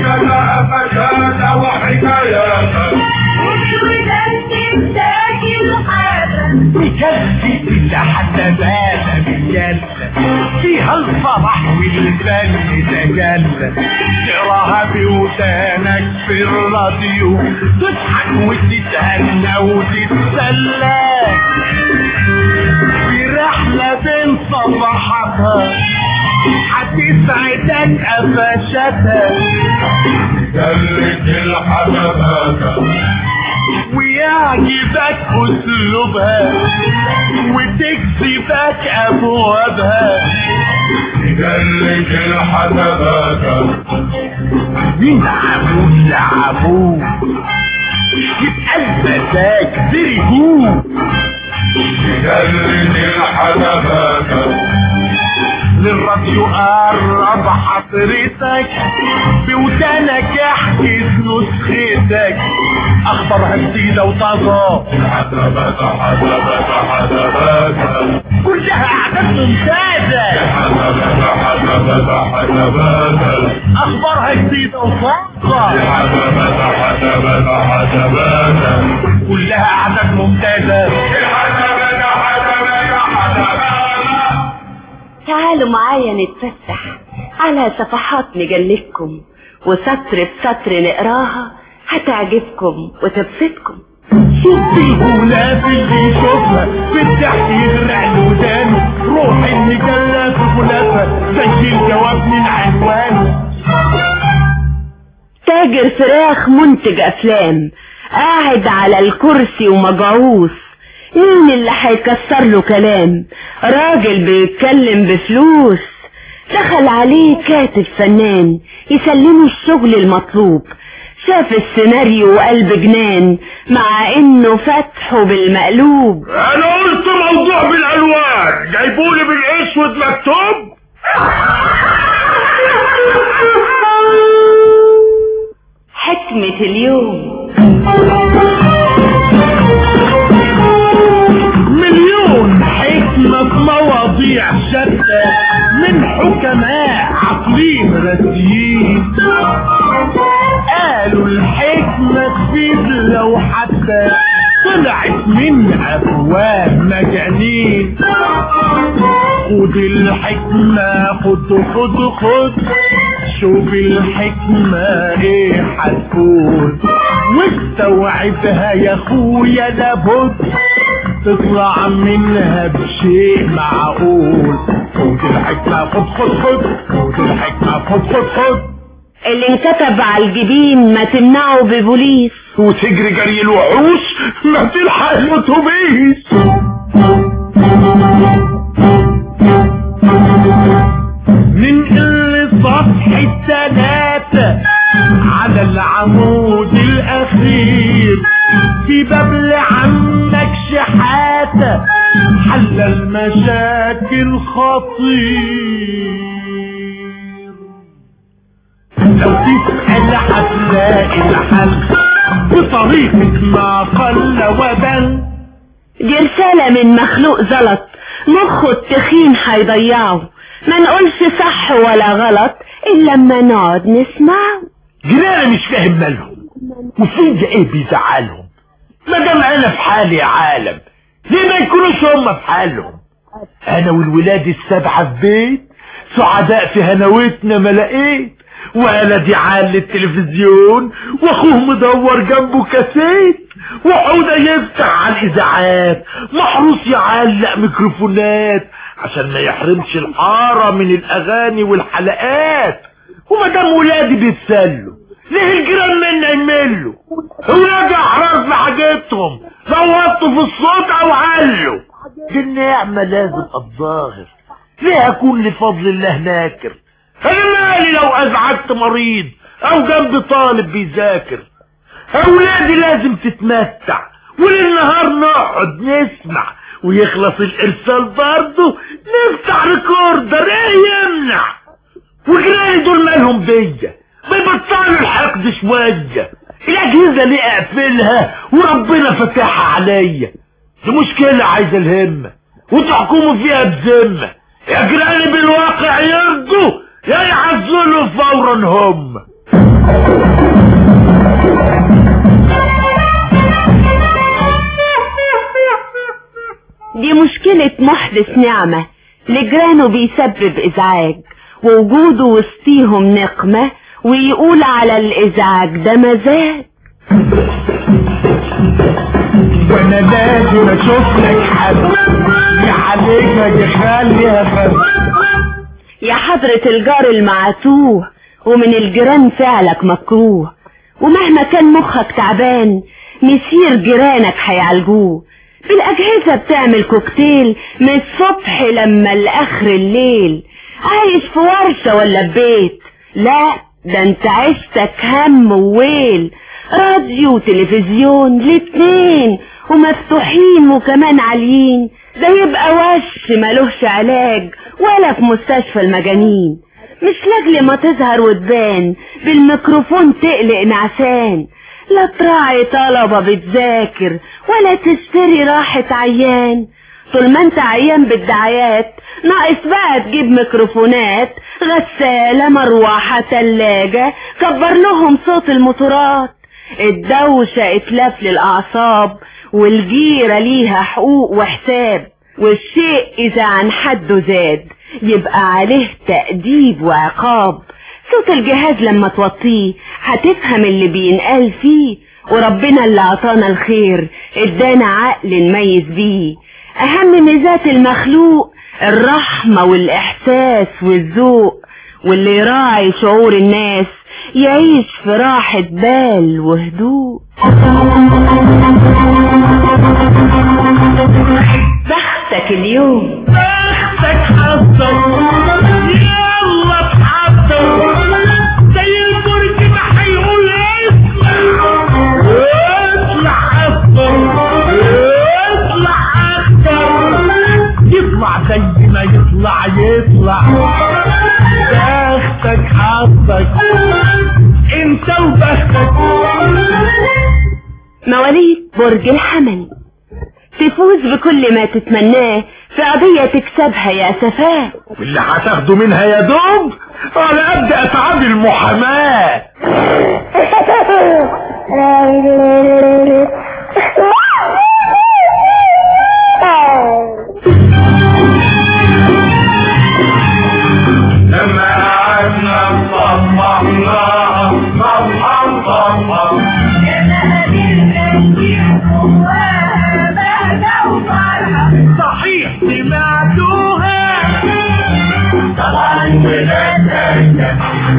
H: وحكايات مكفي إلا حتى بات بالجنة فيها الفرح والفن تجلى تقراها بودانك في الراديو تضحك وتتهنى وتتسلى في رحلة بين صباحتها هتسعدك قفشتها جلد الحبابات ويعجبك اسلوبها وتكسبك ابوابها جلد الحبابات من عمود لعمود يتقل مزاج برجوع جلد الحبابات للراديو قرب حضرتك بودانك احجز نسختك اخبارها جديدة وطازة حسبات حسبات حسبات كلها اعداد ممتازة حسبات حسبات حسبات اخبارها جديدة وطازة حسبات حسبات حسبات كلها اعداد ممتازة حسبات حسبات حسبات
I: تعالوا معايا نتفسح على صفحات مجلتكم وسطر بسطر نقراها هتعجبكم وتبسطكم
H: شوف الغلاف اللي يشوفها في الضحك يغرق له ودانه روح المجلة في غلافها زي الجواب من عنوانه
I: تاجر فراخ منتج افلام قاعد على الكرسي ومجعوص مين اللي هيكسر له كلام راجل بيتكلم بفلوس دخل عليه كاتب فنان يسلمه الشغل المطلوب شاف السيناريو وقلب جنان مع انه فتحه بالمقلوب
H: انا قلت موضوع بالالوان جايبولي بالاسود مكتوب
I: حكمة اليوم
H: مليون حكمة في مواضيع شتى من حكماء عقلين راسيين قالوا الحكمة تفيد لو حتى طلعت من أفواه مجانين خد الحكمة خد خد خد شوف الحكمة ايه هتكون واستوعبها يا اخويا لابد تطلع منها بشيء معقول خد الحكمة خد خد خد خد الحكمة خد خد خد
I: اللي انكتب على الجبين ما تمنعه ببوليس
H: وتجري جري الوحوش ما تلحق الاتوبيس ننقل سطح التلاتة على العمود الأخير في باب لعمك شحاتة حل المشاكل خطير لو تسأل هتلاقي الحل بطريقة ما قل وبل
I: دي رسالة من مخلوق زلط مخه التخين هيضيعه ما نقولش صح ولا غلط الا لما نقعد نسمعه
H: جيراني مش فاهم مالهم وفين ايه بيزعلهم ما دام انا في حالي يا عالم ليه ما يكونوش هم في حالهم انا والولاد السبعة في بيت سعداء في هنوتنا ما لقيت ولدي عال التلفزيون واخوه مدور جنبه كاسيت وحودة يفتح على الاذاعات محروس يعلق ميكروفونات عشان ما يحرمش الحارة من الاغاني والحلقات وما دام ولادي بيتسلوا ليه الجيران منا يملوا ولادي احرار في حاجتهم صوتوا في الصوت او علوا دي النعمة لازم اتظاهر ليه اكون لفضل الله ناكر انا مالي لو ازعجت مريض او جنب طالب بيذاكر اولادي لازم تتمتع وللنهار نقعد نسمع ويخلص الارسال برضه نفتح ريكوردر ايه يمنع وجيراني دول مالهم بيا بيبطلوا الحقد شويه الاجهزه ليه اقفلها وربنا فتحها عليا دي مشكله عايزه الهمه وتحكموا فيها بذمه يا جيراني بالواقع يرضوا يا يعزلوا فورا هم
I: دي مشكلة محدث نعمة لجيرانه بيسبب ازعاج ووجوده وسطيهم نقمة ويقول على الازعاج ده مزاج
H: وانا لازم اشوف لك حد يحليك يخليها فن
I: يا حضرة الجار المعتوه ومن الجيران فعلك مكروه ومهما كان مخك تعبان مسير جيرانك هيعالجوه بالأجهزة بتعمل كوكتيل من الصبح لما لآخر الليل عايش في ورشة ولا ببيت لا ده انت عشتك هم وويل راديو وتلفزيون الاتنين ومفتوحين وكمان عاليين ده يبقى وش ملوش علاج ولا في مستشفى المجانين مش لاجل ما تظهر وتبان بالميكروفون تقلق نعسان لا تراعي طلبة بتذاكر ولا تشتري راحة عيان طول ما انت عيان بالدعايات ناقص بقى تجيب ميكروفونات غسالة مروحة تلاجة كبر لهم صوت الموتورات الدوشة اتلاف للأعصاب والجيرة ليها حقوق وحساب والشيء إذا عن حده زاد يبقى عليه تأديب وعقاب صوت الجهاز لما توطيه هتفهم اللي بينقال فيه وربنا اللي عطانا الخير ادانا عقل نميز بيه اهم ميزات المخلوق الرحمة والاحساس والذوق واللي يراعي شعور الناس يعيش في راحة بال وهدوء بختك اليوم
H: بختك حظك يلا اتحضر زي البرج ما هيقول اسمع اطلع اصفر اطلع اخضر يطلع زي ما يطلع يطلع بختك حظك انت وبختك
I: مواليد برج الحمل تفوز بكل ما تتمناه في قضية تكسبها يا سفاه
H: واللي هتاخده منها يا دوب على قد اتعاب المحاماة لما قعدنا صممنا صمم صمم صحيح سمعتوها طبعا ولاد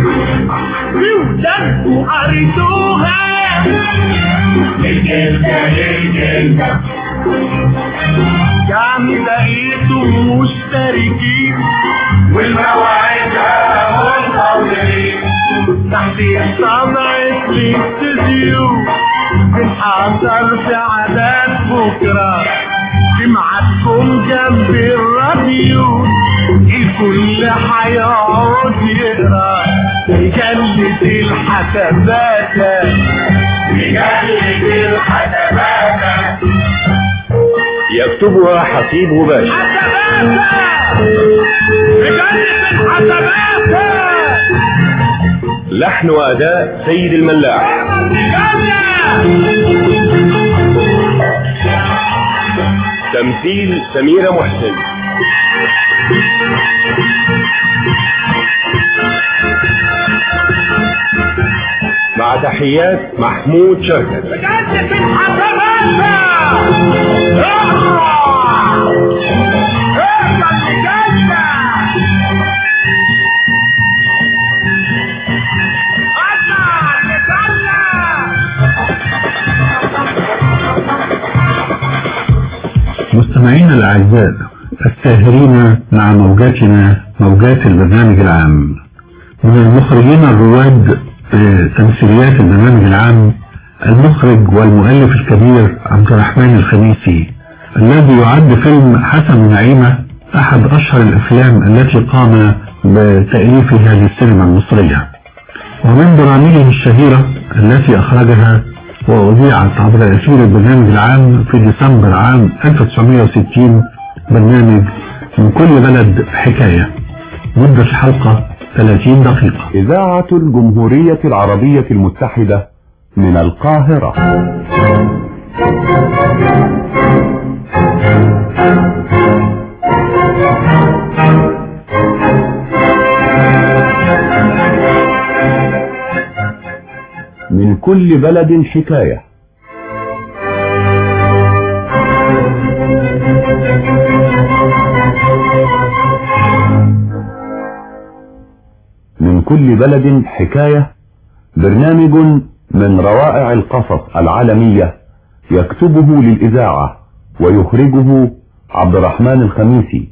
H: ولادكم قريتوها للجلدة للجلدة يعني لقيتوا مشتركين والمواعيد منتظرين تحت صنعة الاستديو بنحضر في عادات بكرة سمعتكم جنب الراديو الكل هيقعد يقرا مجلة الحسابات مجلة الحسابات
B: يكتبها حسيب غباش
H: حسابات مجلة الحسابات
B: لحن وأداء سيد الملاح تمثيل سميرة محسن مع تحيات محمود شركت
H: مجلة الحسابات اقرا اقرا المجلة اقرا المجلة
A: مستمعينا الأعزاء الساهرين مع موجاتنا موجات البرنامج العام من المخرجين الرواد في تمثيليات البرنامج العام المخرج والمؤلف الكبير عبد الرحمن الخميسي الذي يعد فيلم حسن ونعيمة أحد أشهر الأفلام التي قام بتأليفها للسينما المصرية ومن برامجه الشهيرة التي أخرجها وأذيعت عبر أثير البرنامج العام في ديسمبر عام 1960 برنامج من كل بلد حكاية مدة الحلقة 30 دقيقة
B: إذاعة الجمهورية العربية المتحدة من القاهرة من كل بلد حكاية من كل بلد حكاية برنامج من روائع القصص العالمية يكتبه للإذاعة ويخرجه عبد الرحمن الخميسي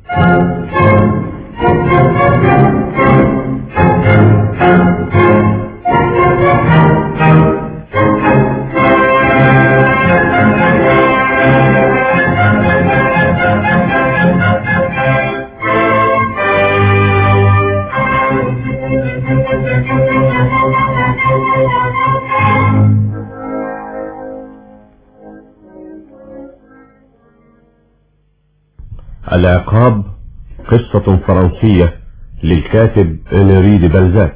J: العقاب قصة فرنسية للكاتب انري دي بلزاك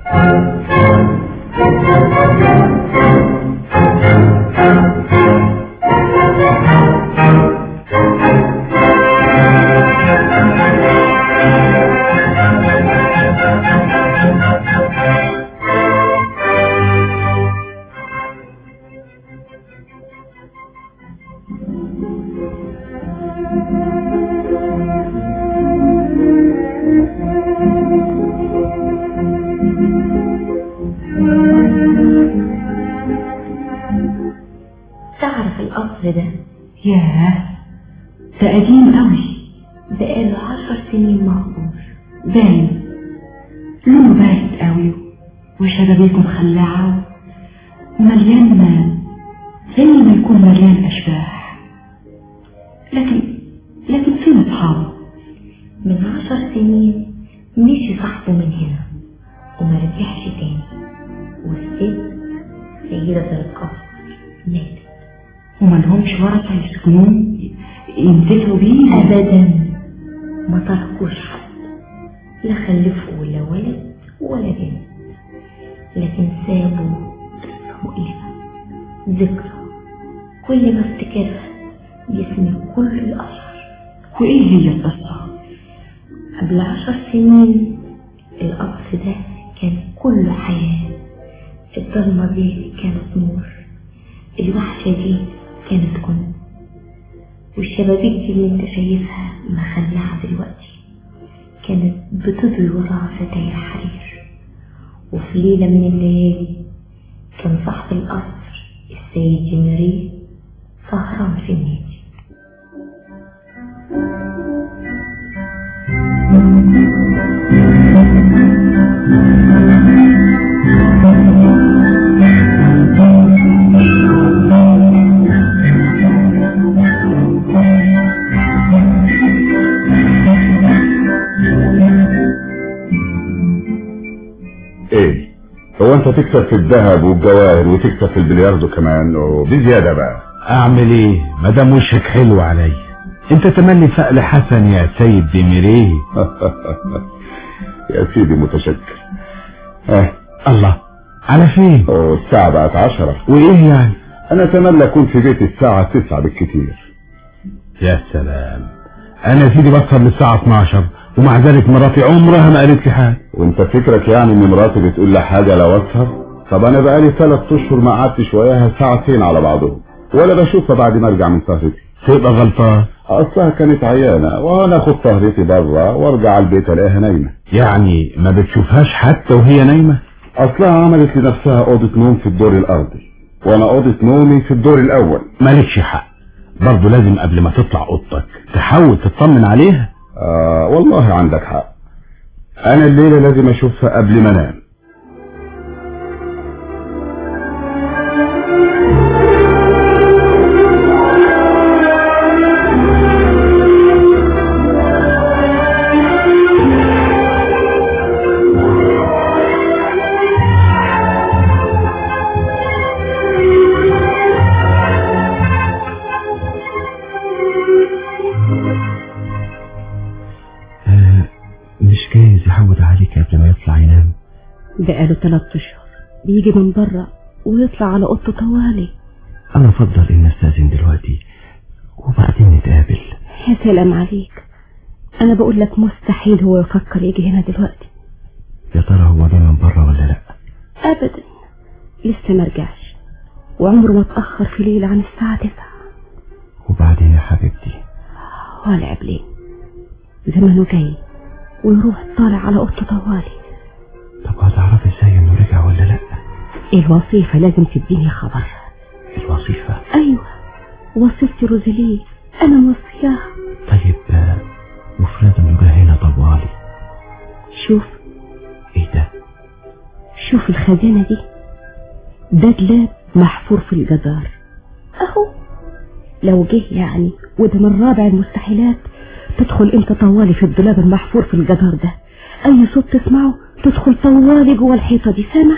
K: تعرف القصر ده
L: ياه ده قديم قوي
K: بقاله عشر سنين مهجور
L: باين لونه بارد قوي وشبابيكه مخلعة ومليان ماء زي ما يكون مليان أشباح لكن لكن فين أصحابه؟
K: من عشر سنين مشي صاحبه من هنا وما رجعش تاني والست سيدة القصر ماتت
L: وما لهمش ورثة يسكنون ينتفعوا بيه
K: أبدا ما تركوش حد لا خلفوا ولا ولد ولا بنت لكن سابوا قصة مؤلمة ذكرى كل ما افتكرها جسمي كله أشعر
L: وإيه هي القصة؟
K: قبل عشر سنين القصر ده كان كله حياة الضلمة دي كانت نور الوحشة دي كانت كنت والشبابيك دي اللي انت شايفها مخلعة دلوقتي كانت بتضوي وراها ستاير حرير وفي ليلة من الليالي كان صاحب القصر السيد جنري سهران في النادي
B: ايه هو انت تكسب في الذهب والجواهر وتكسب في البلياردو كمان وبزيادة بقى
H: اعمل ايه مدام وشك حلو عليا انت تملي فقل حسن يا سيد ديميريه
B: يا سيدي متشكر اه
H: الله على فين
B: أوه، الساعة بقت عشرة
H: وايه يعني
B: انا اتمنى اكون في بيتي الساعة تسعة بالكتير
H: يا سلام انا سيدي بسهر للساعة 12 ومع ذلك مراتي عمرها ما قالت لي حاجة
B: وانت فكرك يعني ان مراتي بتقول لي حاجة لو اسهر طب انا بقالي ثلاث اشهر ما قعدتش وياها ساعتين على بعضهم ولا بشوفها بعد ما ارجع من سهرتي
H: تبقى غلطان
B: اصلها كانت عيانة وانا اخد سهرتي بره وارجع البيت الاقيها نايمة
H: يعني ما بتشوفهاش حتى وهي نايمة
B: اصلها عملت لنفسها اوضة نوم في الدور الارضي وانا اوضة نومي في الدور الاول
H: مالكش حق برضه لازم قبل ما تطلع اوضتك تحاول تطمن عليها
B: آه والله عندك حق انا الليلة لازم اشوفها قبل ما انام
D: مش جايز يحود عليك قبل ما يطلع ينام
C: بقاله ثلاث اشهر بيجي من بره ويطلع على اوضته طوالي
D: انا افضل ان استاذن دلوقتي وبعدين نتقابل
C: يا سلام عليك انا بقول لك مستحيل هو يفكر يجي هنا دلوقتي
J: يا ترى هو جه من بره ولا لا
C: ابدا لسه ما رجعش وعمره ما اتاخر في ليله عن الساعه 9
J: وبعدين يا حبيبتي
C: ولا قبلين زمانه جاي ويروح طالع على اوضته طوالي
J: طب هتعرفي ازاي انه رجع ولا لا
C: الوظيفه لازم تديني خبر
J: الوظيفة
C: ايوه وصلت روزاليه انا موصياها
J: طيب آه، وفرض انه جه هنا طوالي
C: شوف
J: ايه ده
C: شوف الخزانة دي ده دولاب محفور في الجدار اهو لو جه يعني وده من رابع المستحيلات تدخل انت طوالي في الدولاب المحفور في الجدار ده اي صوت تسمعه تدخل طوالي جوه الحيطة دي سامع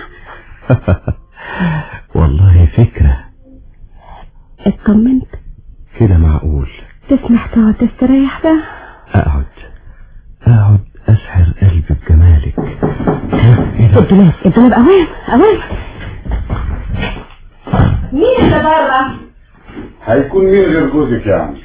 J: والله فكرة
C: اطمنت
J: كده معقول
C: تسمح تقعد تستريح بقى
J: اقعد اقعد اسحر قلبي بجمالك ايه ده
C: الدولاب الدولاب اوام اوام
I: مين اللي بره؟
B: هيكون مين غير جوزك يعني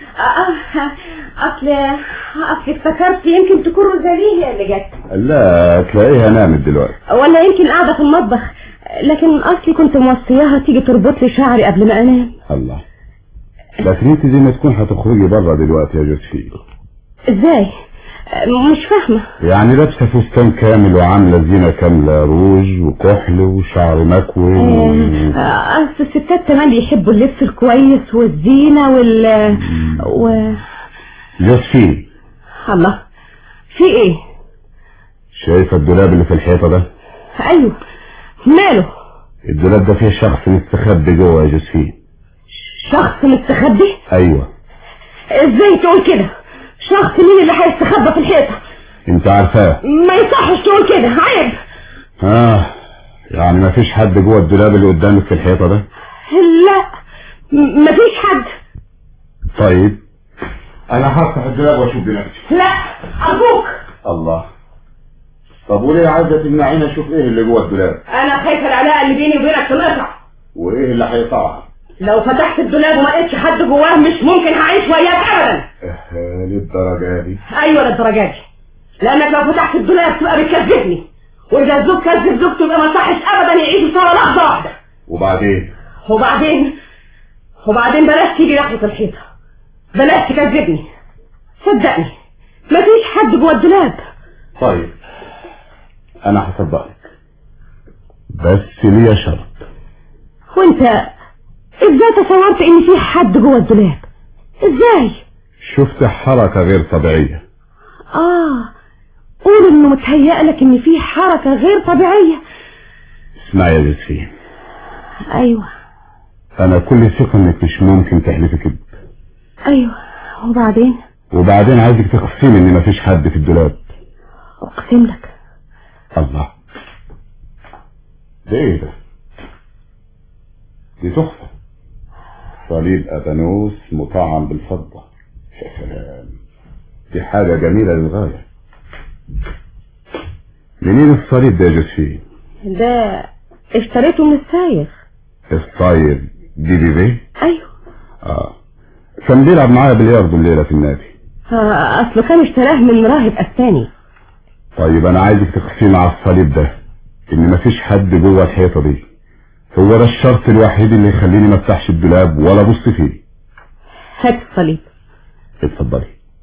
I: اصل اصل افتكرت يمكن تكون روزاليه هي اللي جت
B: لا تلاقيها نامت دلوقتي
C: ولا يمكن قاعدة في المطبخ لكن اصلي كنت موصياها تيجي تربط لي شعري قبل ما انام
B: الله لكن انت زي ما تكون هتخرجي بره دلوقتي يا جوزفين
C: ازاي مش فاهمة
B: يعني لابسه فستان كامل وعامله زينه كامله روج وكحل وشعر مكوي و...
C: آه، اصل الستات كمان بيحبوا اللبس الكويس والزينة وال و...
B: جوزفين
C: الله في ايه
B: شايفه الدولاب اللي في الحيطه ده
C: ايوه ماله
B: الدولاب ده فيه شخص مستخبي جوه يا جوزفين
C: شخص مستخبي
B: ايوه
C: ازاي تقول كده شخص مين اللي هيستخبى في الحيطة
B: انت عارفاه
C: ما يصحش تقول كده عيب
B: اه يعني ما فيش حد جوه الدولاب اللي قدامك في الحيطه ده
C: لا م- مفيش حد
B: طيب انا هفتح الدولاب واشوف بنفسي
C: لا ارجوك
B: الله طب وليه عايزه تمنعيني اشوف ايه اللي جوه الدولاب
C: انا خايفة العلاقة اللي بيني وبينك تنقطع
B: وايه اللي هيقطعها
C: لو فتحت الدولاب وما لقيتش حد جواه مش ممكن هعيش وياك ابدا
B: اه للدرجه دي
C: ايوه للدرجه دي لانك لو فتحت الدولاب تبقى بتكذبني واذا الزوج كذب زوجته يبقى ما صحش ابدا يعيشوا سوا لحظه واحده
B: وبعدين
C: وبعدين وبعدين بلاش تيجي ناحيه الحيطه بلاش تكذبني صدقني مفيش حد جوه الدولاب
B: طيب انا هصدقك بس ليا شرط
C: وانت ازاي تصورت ان في حد جوه الدولاب ازاي
B: شفت حركه غير طبيعيه
C: اه قول انه متهيألك ان في حركه غير طبيعيه
B: اسمعي يا جوزفين
C: ايوه
B: انا كل ثقه انك مش ممكن تحلفي كده
C: ايوه وبعدين
B: وبعدين عايزك تقسمي ان مفيش حد في الدولاب
C: اقسم لك
B: الله ده ايه ده دي تحفة صليب ابانوس مطعم بالفضة يا سلام دي حاجة جميلة للغاية منين الصليب ده يا جوزفين
C: ده اشتريته من السايق
B: الصاير دي بي بي
C: ايوه
B: اه كان بيلعب معايا بلياردو الليلة في النادي
C: آه، اصله كان اشتراه من راهب اسباني
B: طيب انا عايزك تقسمي على الصليب ده ان مفيش حد جوه الحيطة دي هو ده الشرط الوحيد اللي يخليني ما افتحش الدولاب ولا ابص فيه
C: هات الصليب
B: اتفضلي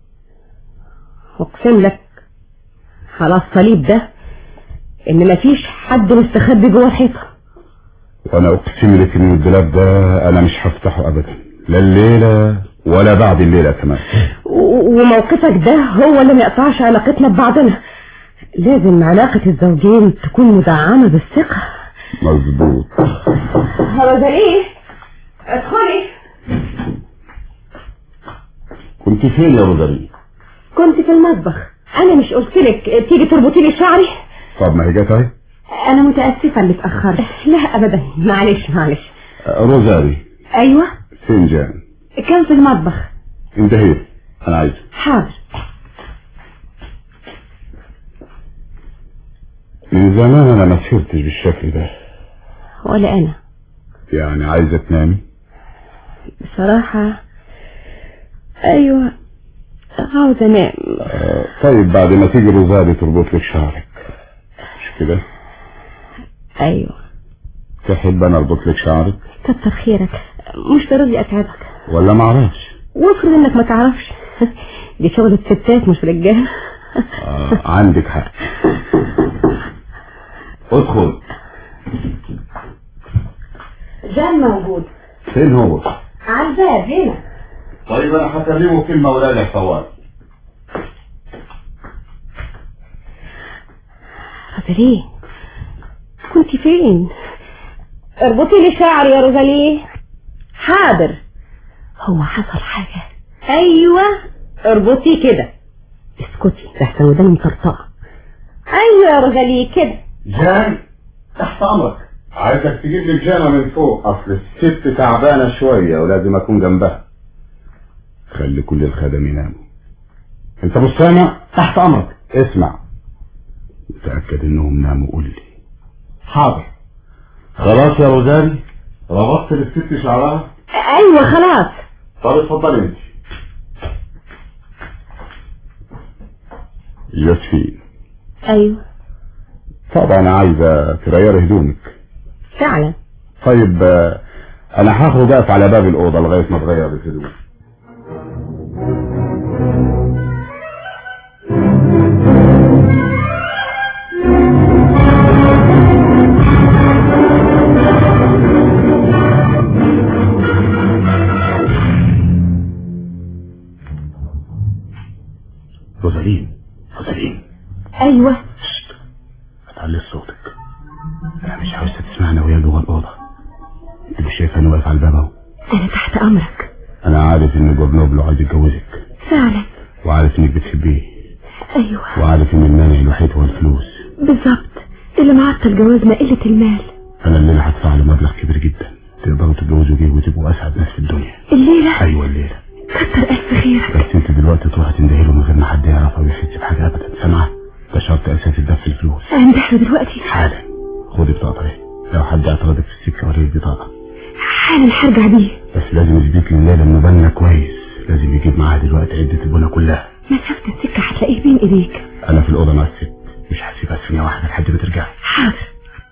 C: اقسم لك على الصليب ده ان مفيش حد مستخبي جوه الحيطه
B: وانا اقسم لك ان الدولاب ده انا مش هفتحه ابدا لا الليلة ولا بعد الليلة كمان
C: و- وموقفك ده هو اللي ما يقطعش علاقتنا ببعضنا لازم علاقة الزوجين تكون مدعمة بالثقة
B: مظبوط
C: هو ده ايه ادخلي
B: كنت فين يا روزالي
C: كنت في المطبخ انا مش قلت لك تيجي تربطي لي شعري
B: طب ما هي جت اهي
C: انا متاسفه اللي اتاخرت لا ابدا معلش معلش
B: روزالي
C: ايوه
B: فنجان
C: كان في المطبخ
B: انتهيت انا عايز
C: حاضر
B: من زمان انا ما سهرتش بالشكل ده
C: ولا انا
B: يعني عايزة تنامي
C: بصراحه ايوه عاوز انام
B: آه، طيب بعد ما تيجي روزالي تربط لك شعرك مش كده
C: ايوه
B: تحب انا اربط لك شعرك
C: كتر خيرك مش ضروري اتعبك
B: ولا ما اعرفش
C: وافرض انك ما تعرفش دي شغلة ستات مش رجال
B: آه عندك حق ادخل
C: جان موجود
B: فين هو
C: على الباب هنا
B: طيب انا هكلمه كلمه ولا لك طوال
C: روزاليه كنت فين اربطي لي شعري يا روزاليه حاضر هو حصل حاجة ايوه اربطي كده اسكتي لحسن وداني مطرطقة ايوه يا روزاليه كده
B: جان تحت امرك عايزك تجيب لي الجامة من فوق اصل الست تعبانة شوية ولازم اكون جنبها خلي كل الخدم يناموا انت مش سامع
G: تحت امرك
B: اسمع متأكد انهم ناموا قول لي
G: حاضر
B: خلاص يا روزالي ربطت للست شعرها
C: ايوه خلاص
B: طب اتفضلي انت ياسمين
C: ايوه
B: طبعا عايزة تغير هدومك
C: فعلا
B: طيب آه، انا هخرج اقف على باب الاوضه لغايه ما تغير الهدوم روزالين روزالين
C: ايوه
B: هتعلي صوتك انا مش عاوزة تسمعنا وهي جوه الاوضه انت مش شايفه انا واقف على الباب اهو
C: انا تحت امرك
B: انا عارف ان جورنوبلو عايز يتجوزك
C: فعلا
B: وعارف انك بتحبيه
C: ايوه
B: وعارف ان المانع الوحيد هو الفلوس
C: بالظبط اللي معطل جوازنا قلة المال
B: انا الليله هدفع له مبلغ كبير جدا تقدروا تتجوزوا بيه وتبقوا اسعد ناس في الدنيا
C: الليلة
B: ايوه الليله
C: كتر الف خيرك
B: بس انت دلوقتي تروحي تندهي له من غير ما حد يعرف او يحس بحاجه ابدا سامعه ده شرط اساسي تدفع الفلوس
C: هندحله دلوقتي
B: حالا خدي بطاقه اهي لو حد اعترضك في السكه وريني البطاقه
C: حالا هرجع بيه
B: بس لازم يثبت لي الليله انه بالنا كويس لازم يجيب معاه دلوقتي عده البنا كلها
C: مسافة السكة هتلاقيه بين ايديك
B: انا في الاوضه مع الست مش هسيبها ثانيه واحده لحد ما ترجع
C: حاضر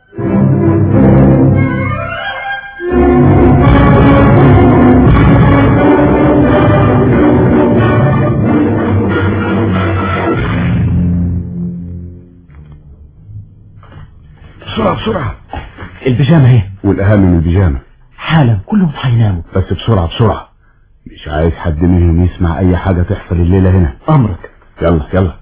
B: بسرعه بسرعه
G: البيجامة اهي
B: والاهم من البيجامه
G: حالا كلهم هيناموا
B: بس بسرعه بسرعه مش عايز حد منهم يسمع اي حاجه تحصل الليله هنا
G: امرك
B: يلا يلا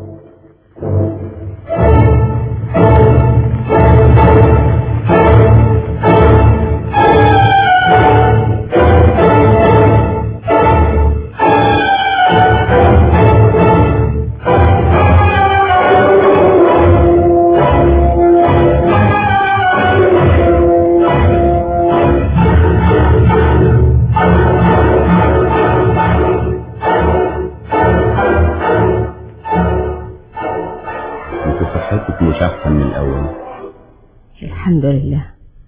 B: انت صحتك مش احسن من الاول
C: الحمد لله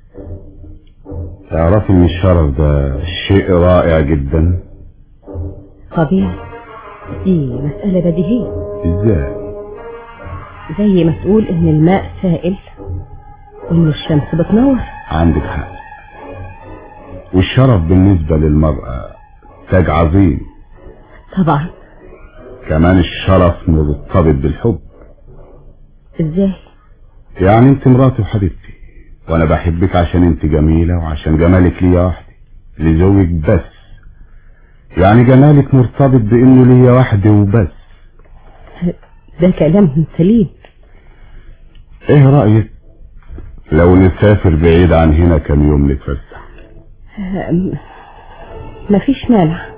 B: تعرفي ان الشرف ده شيء رائع جدا
C: طبيعي دي مسألة بديهية
B: ازاي
C: زي ما تقول ان الماء سائل وان الشمس بتنور
B: عندك حق والشرف بالنسبة للمرأة تاج عظيم
C: طبعا
B: كمان الشرف مرتبط بالحب
C: ازاي
B: يعني انت مراتي وحبيبتي وانا بحبك عشان انت جميلة وعشان جمالك ليا وحدي لزوجك بس يعني جمالك مرتبط بانه ليا وحدي وبس
C: ده كلام سليم
B: ايه رأيك لو نسافر بعيد عن هنا كم يوم نتفسح
C: أم، مفيش مانع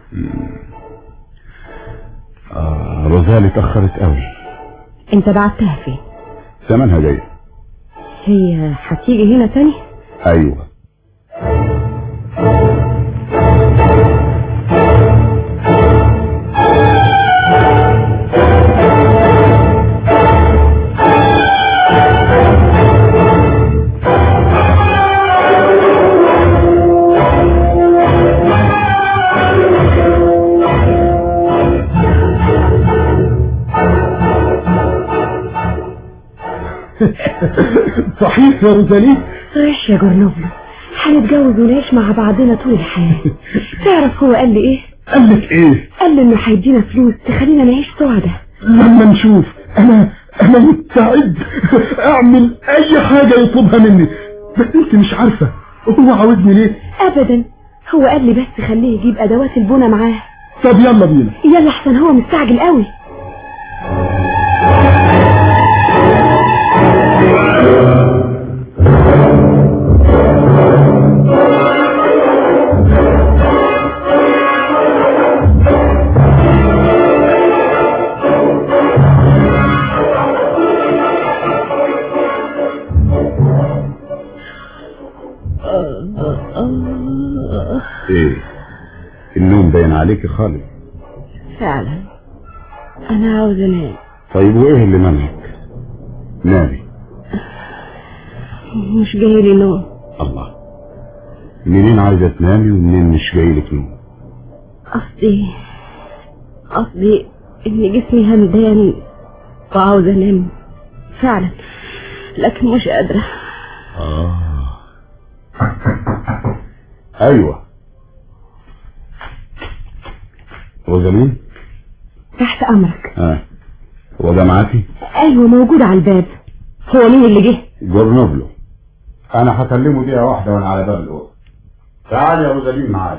B: آه روزالي اتأخرت قوي
C: انت بعتها فين
B: زمانها جاي
C: هي هتيجي هنا تاني
B: ايوه
M: صحيح يا روزالي
C: صحيح يا جرنوبلو هنتجوز ونعيش مع بعضنا طول الحياة تعرف هو قال لي ايه
M: قال لك ايه
C: قال لي انه هيدينا فلوس تخلينا نعيش سعداء
M: لما نشوف انا انا مستعد اعمل اي حاجة يطلبها مني بس انت مش عارفة هو عاوزني ليه
C: ابدا هو قال لي بس خليه يجيب ادوات البنا معاه
M: طب يلا بينا
C: يلا احسن هو مستعجل قوي
B: ايه النوم باين عليك خالص
C: فعلا انا عاوز انام
B: طيب وايه اللي منعك نامي
C: مش جاي لي نوم
B: الله منين عايزة تنامي ومنين مش جايلك نوم
C: قصدي قصدي ان جسمي همدان وعاوز انام فعلا لكن مش قادرة
B: اه ايوه روزالين
C: تحت امرك
B: اه هو ده معاكي
C: ايوه موجود على الباب هو مين اللي جه
B: جورنوبلو انا هكلمه دقيقة واحدة وانا على باب الاوضه تعال يا روزالين معايا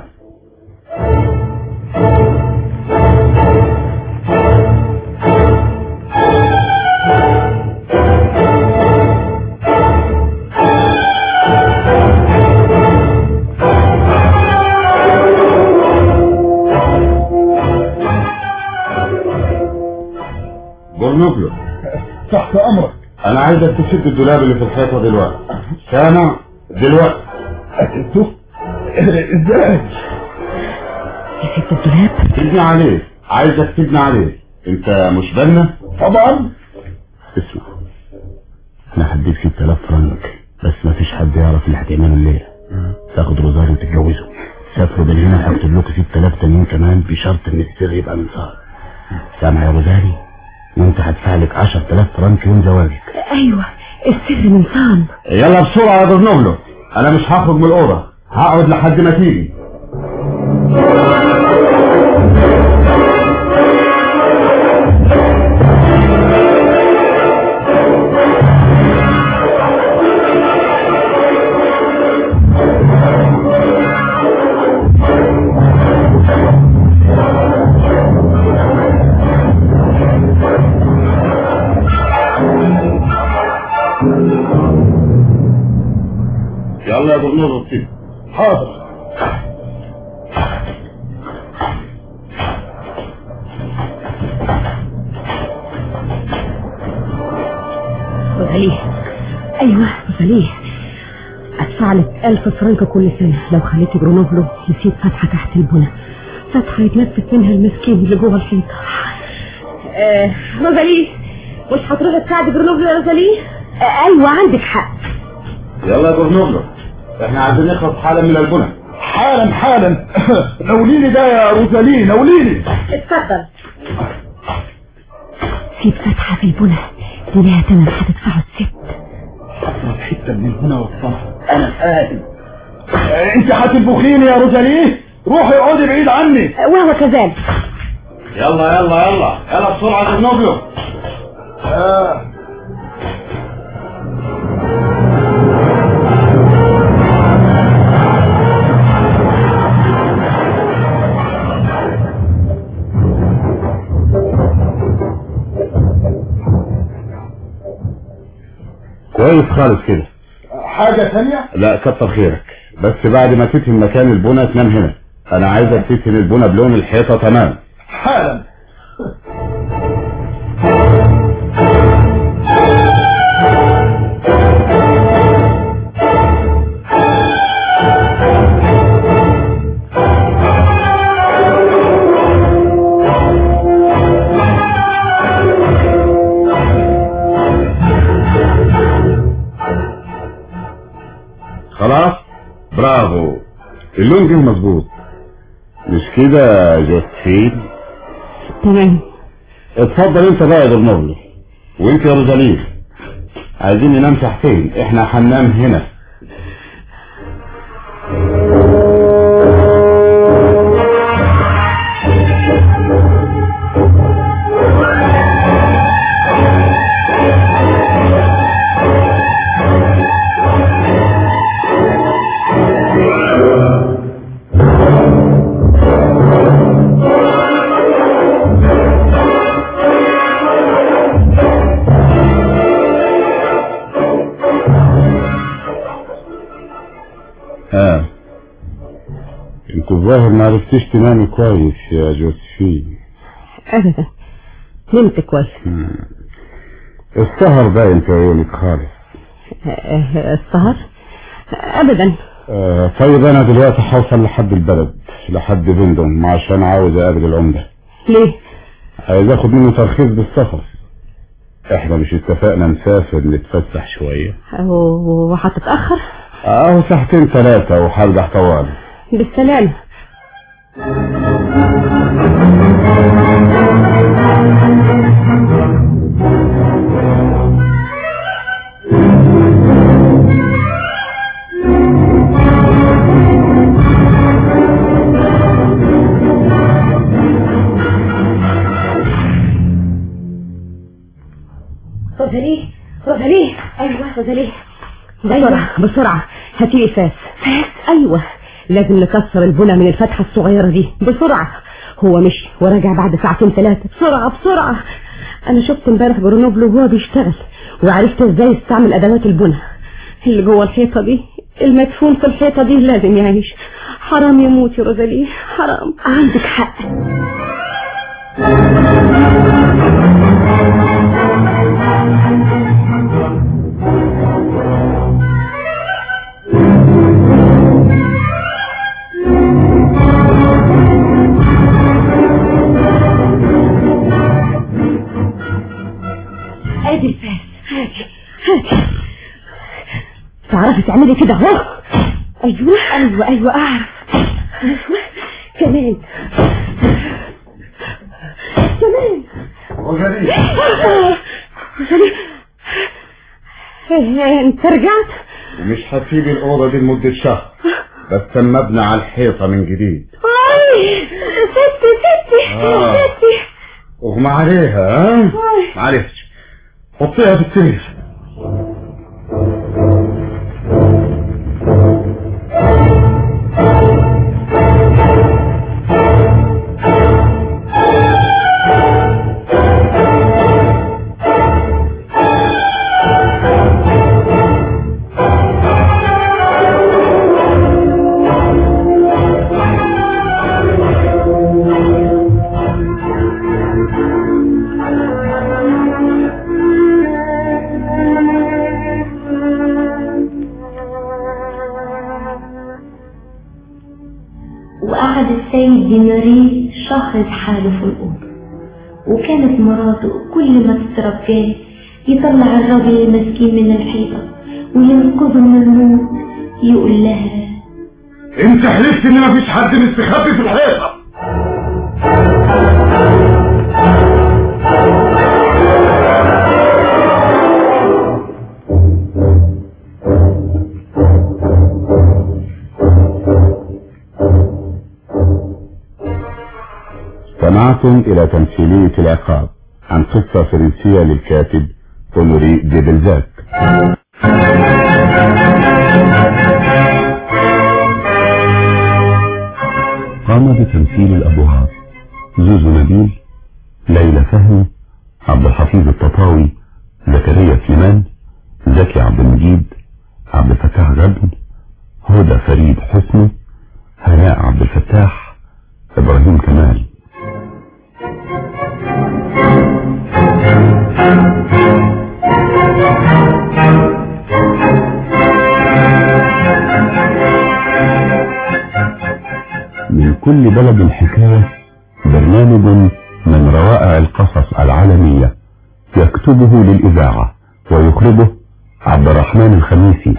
B: جورنوبلو
M: تحت امرك
B: انا عايزك تسد الدولاب اللي في الحيطه دلوقتي سامع دلوقتي
M: انتوا ازاي
C: يسد الدولاب
B: تبني عليه عايزك تبني عليه انت مش بنا
M: طبعا
B: اسمع انا هديك 6000 فرنك بس ما فيش حد يعرف اللي هتعمله الليله تاخد روزار وتتجوزه سافروا من هنا هكتب لكم 6000 تانيين كمان بشرط ان السر يبقى من صار سامع يا روزاري وانت هدفع لك 10000 فرنك يوم زواجك
C: ايوه السر من صام
B: يلا بسرعه يا جرنوبلو انا مش هخرج من الاوضه هقعد لحد ما تيجي يلا يا جرنوبلو اطيب
M: حاضر
C: غاليه ايوه غاليه ادفع لك ألف فرنك كل سنة لو خليت جرونوبلو يسيب فتحة تحت البنى فتحة يتنفس منها المسكين اللي جوه الحيطة آه روزاليه مش هتروح تساعد جرونوبلو يا روزاليه آه ايوه عندك حق
B: يلا يا جرنوبلو احنا عايزين نخلص حالا من البنى
M: حالا حالا نوليني ده يا روزالي نوليني
C: اتفضل سيب فتحة في البنى دي لها تمن هتدفعه الست
M: اضرب حته من هنا واطلعها انا فاهم انت هتنفخيني يا روزالي روحي اقعدي بعيد عني
C: وهو كذلك
B: يلا يلا يلا يلا بسرعه يا جرنوبلو
M: آه.
B: كويس خالص كده
M: حاجة ثانية
B: لا كتر خيرك بس بعد ما تدهن مكان البنى تنام هنا انا عايزك تدهن البنى بلون الحيطه تمام
M: حالا
B: خلاص برافو اللون جه مظبوط مش كده يا جوزفين
C: تمام
B: اتفضل انت بقى يا جرنوبلو وانت يا روزاليه عايزين ننام تحتين احنا هننام هنا ها انت الظاهر ما عرفتيش تنامي كويس يا جوزفين
C: ابدا نمت كويس
B: السهر باين في عيونك خالص
C: آه، السهر ابدا
B: آه طيب انا دلوقتي هوصل لحد البلد لحد بندم عشان عاوز اقابل العمدة
C: ليه
B: عايز اخد منه ترخيص بالسفر احنا مش اتفقنا نسافر نتفسح شوية
C: و- وهتتاخر
B: اهو ساعتين ثلاثة وهرجع طوال
C: بالسلامه روزاليه روزاليه ايوه روزاليه بسرعة بسرعة هاتي لي فاس فاس ايوه لازم نكسر البنى من الفتحة الصغيرة دي بسرعة هو مشي وراجع بعد ساعتين ثلاثة بسرعة بسرعة انا شفت امبارح جرنوبل وهو بيشتغل وعرفت ازاي يستعمل ادوات البنى اللي جوه الحيطة دي المدفون في الحيطة دي لازم يعيش حرام يموت يا روزاليه حرام عندك حق ادي الفاس هاتي هاتي تعرفي تعملي كده اهو ايوه ايوه ايوه اعرف ايوه كمان كمان
B: روزاليه
C: روزاليه انت رجعت
B: ومش هسيب الأوضة دي لمدة شهر بس اما ابني على الحيطة من جديد
C: اي ستي ستي
B: آه.
C: ستي
B: اغمى عليها ها معلش حطيها في السرير
K: وقعد السيد ديناري شهر بحاله في الأوضة وكانت مراته كل ما تترجاه يطلع الراجل المسكين من الحيطة وينقذه من الموت يقول لها
B: انت حلفت ان مفيش حد مستخبي في الحيطة استمعتم إلى تمثيلية العقاب عن قصة فرنسية للكاتب هنري ديبلزاك
A: قام بتمثيل الأبواب زوزو نبيل ليلى فهمي عبد الحفيظ التطاوي زكريا سليمان زكي عبد المجيد عبد الفتاح غبن هدى فريد حسني هناء عبد الفتاح إبراهيم كمال من كل بلد حكاية برنامج من روائع القصص العالمية يكتبه للإذاعة ويخرجه عبد الرحمن الخميسي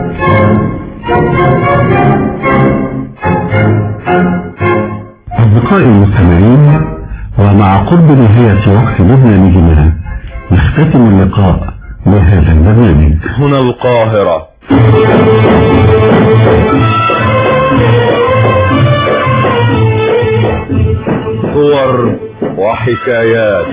A: أصدقائي المستمعين ومع قرب نهاية وقت برنامجنا نختتم اللقاء لهذا البرنامج
N: هنا القاهرة صور وحكايات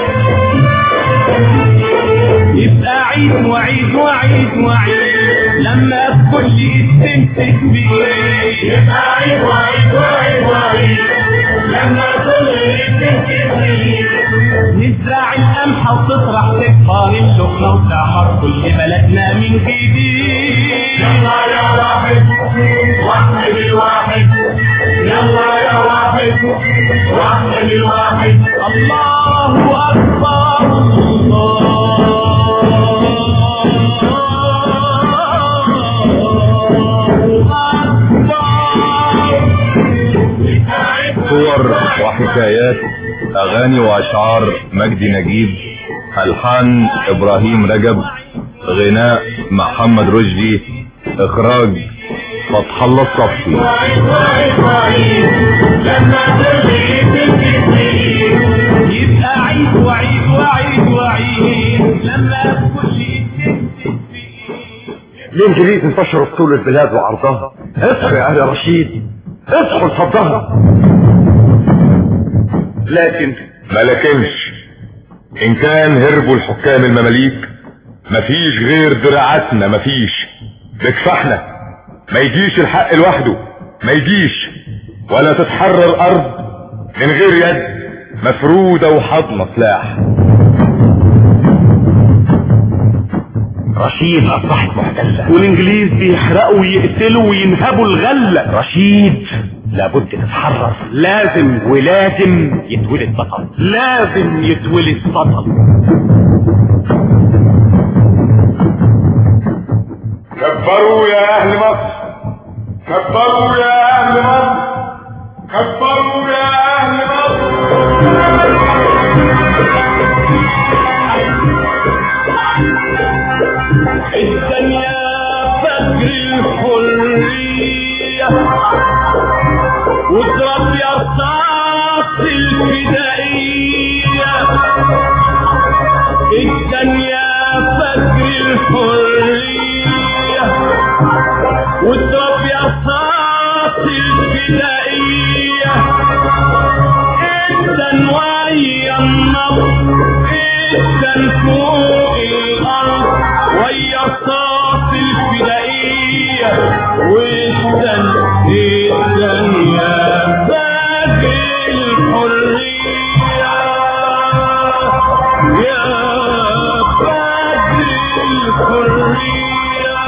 O: يبقى عيد وعيد وعيد وعيد لما الكل يستمسك بيه يبقى عيد وعيد وعيد وعيد لما الكل يستمسك بيه نزرع القمحة وتطرح تكبر اللقمة وتعمر كل بلدنا من جديد يلا يا واحد واحد الواحد يلا يا واحد واحد الواحد الله أكبر
N: صور وحكايات أغاني وأشعار مجدي نجيب ألحان إبراهيم رجب غناء محمد رشدي إخراج فتح الله الصفي
O: يبقى عيد وعيد وعيد وعيد لما الكل
P: الانجليز انتشروا في طول البلاد وعرضها اصحوا يا اهل رشيد اصحوا لصدها
N: لكن ما لكنش ان كان هربوا الحكام المماليك مفيش غير دراعاتنا مفيش بكفاحنا ما يجيش الحق لوحده ما يجيش ولا تتحرر ارض من غير يد مفرودة وحضنة سلاح
H: رشيد اصبحت محتلة والانجليز بيحرقوا ويقتلوا وينهبوا الغلة رشيد لابد تتحرر لازم ولازم يتولد بطل لازم يتولد بطل
B: كبروا يا اهل مصر كبروا يا اهل مصر كبروا يا اهل
O: الدنيا فجر الحرية واضرب يا رصاص الفدائية الدنيا فجر الحرية واضرب يا رصاص الفدائية انت ويا النبض انت فوق الارض ويا الصاف الفدائية واستن استن يا باقي الحرية يا باقي الحرية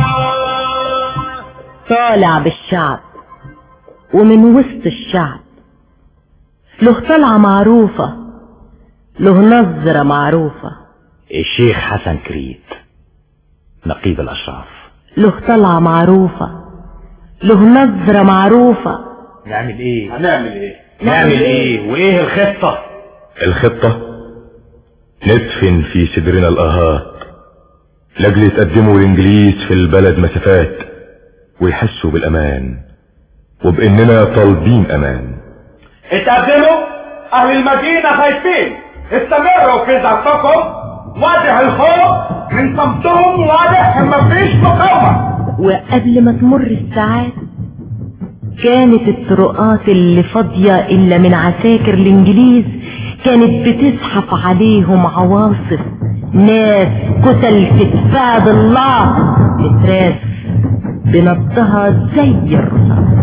C: طالع بالشعب ومن وسط الشعب له طلعة معروفة له نظرة معروفة
H: الشيخ حسن كريت نقيب الاشراف
C: له طلعة معروفة له نظرة معروفة
H: نعمل ايه
B: هنعمل ايه
H: نعمل ايه وايه الخطة
N: الخطة ندفن في صدرنا الآهات لأجل يتقدموا الإنجليز في البلد مسافات ويحسوا بالأمان وبإننا طالبين أمان
O: اتقدموا اهل المدينة خايفين استمروا في زعفكم واضح الخوف من صمتهم واضح مفيش مقاومة
C: وقبل ما تمر الساعات كانت الطرقات اللي فاضية إلا من عساكر الإنجليز كانت بتزحف عليهم عواصف ناس كتل كتفاد الله بتراس بنبضها زي الرصاص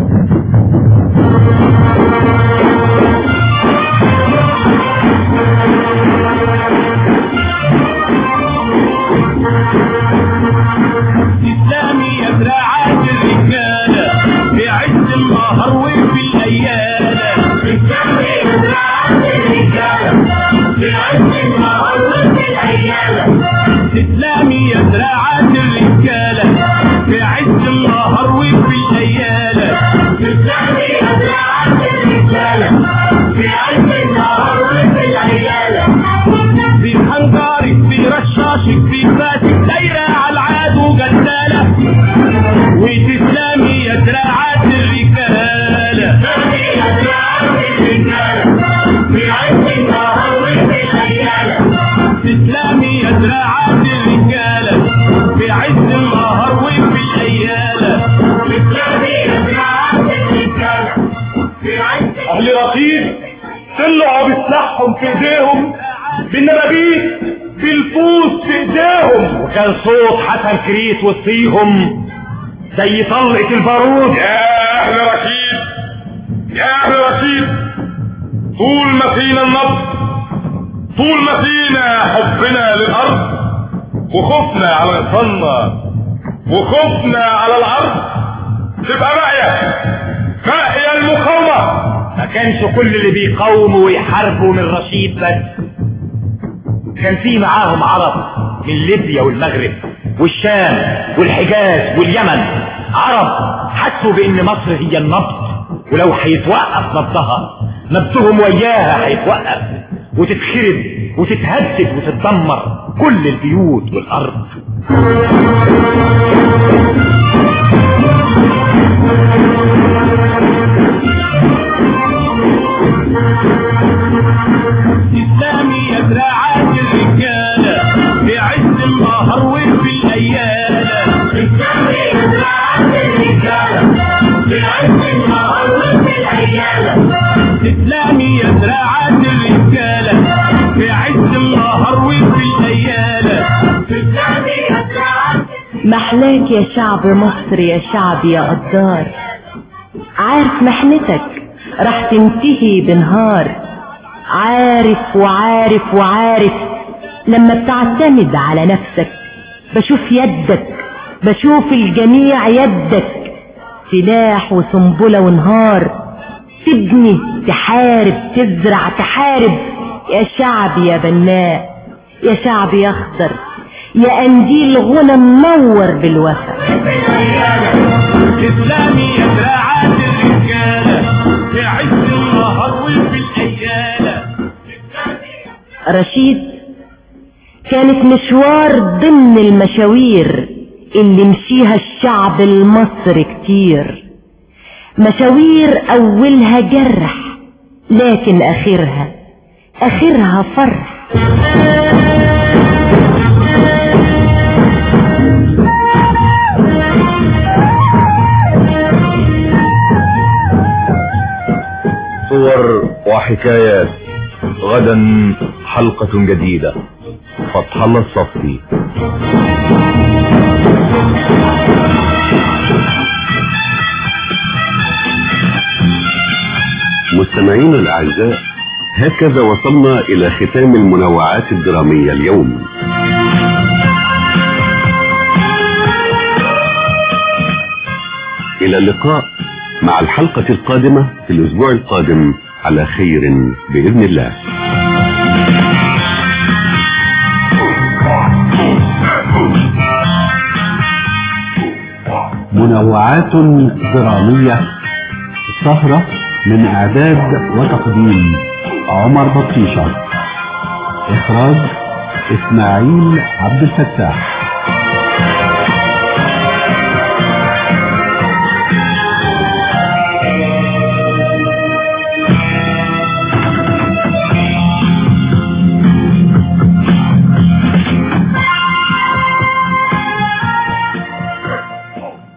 O: اسلامي يا دراعات الرجالة في عز النهار وفي الايالة اسلامي يا دراعات الرجالة في عز النهار وفي الايالة اسلامي يا دراعات الرجالة في عز النهار وفي الايالة اسلامي يا دراعات الرجالة في عز النهار وفي الايالة في حنجرك في رشاشك في فاتك دايرة على العدو جدالة وتسلمي يا دراعات الرجالة تسلمي يا دراعات الرجالة في عز النهار وفي الليالة تسلمي يا دراعات الرجالة عز النهار وفي الليالة
H: اهل رصيد طلعوا بسلاحهم في ايديهم بالنبابيت بالفوس في ايديهم وكان صوت حسن كريت وصيهم زي طلقة البارود
N: يا اهل رشيد يا اهل رشيد طول ما فينا النبض طول ما فينا حبنا للارض وخوفنا على غصننا وخوفنا على الارض تبقى باقيه باقيه المقاومه
H: ما كانش كل اللي بيقاوموا ويحاربوا من رشيد بس كان في معاهم عرب من ليبيا والمغرب والشام والحجاز واليمن عرب حسوا بان مصر هي النبض ولو هيتوقف نبضها نبضهم وياها هيتوقف وتتخرب وتتهدد وتتدمر كل البيوت والارض
O: إسلامي يزرعات الرجالة في عز النهار وفي الليالة إسلامي يزرعات الرجالة في عز النهار وفي الليالة إسلامي يزرعات الرجالة في عز النهار وفي الليالة إسلامي يزرعات
C: محلاك يا شعب مصر يا شعب يا قدار عارف محنتك راح تنتهي بنهار عارف وعارف وعارف لما بتعتمد على نفسك بشوف يدك بشوف الجميع يدك سلاح وسنبلة ونهار تبني تحارب تزرع تحارب يا شعب يا بناء يا شعب يا اخضر يا قنديل غنى منور بالوفا
O: إسلامي يزرعات الرجالة في عز النهار وفي الليالة
C: رشيد كانت مشوار ضمن المشاوير اللي مشيها الشعب المصري كتير مشاوير اولها جرح لكن اخرها اخرها فرح
J: صور وحكايات غدا حلقة جديدة فتح الله الصفي
Q: مستمعينا الأعزاء هكذا وصلنا إلى ختام المنوعات الدرامية اليوم إلى اللقاء مع الحلقة القادمة في الأسبوع القادم على خير بإذن الله
A: منوعات درامية السهرة من إعداد وتقديم عمر بطيشة إخراج إسماعيل عبد الفتاح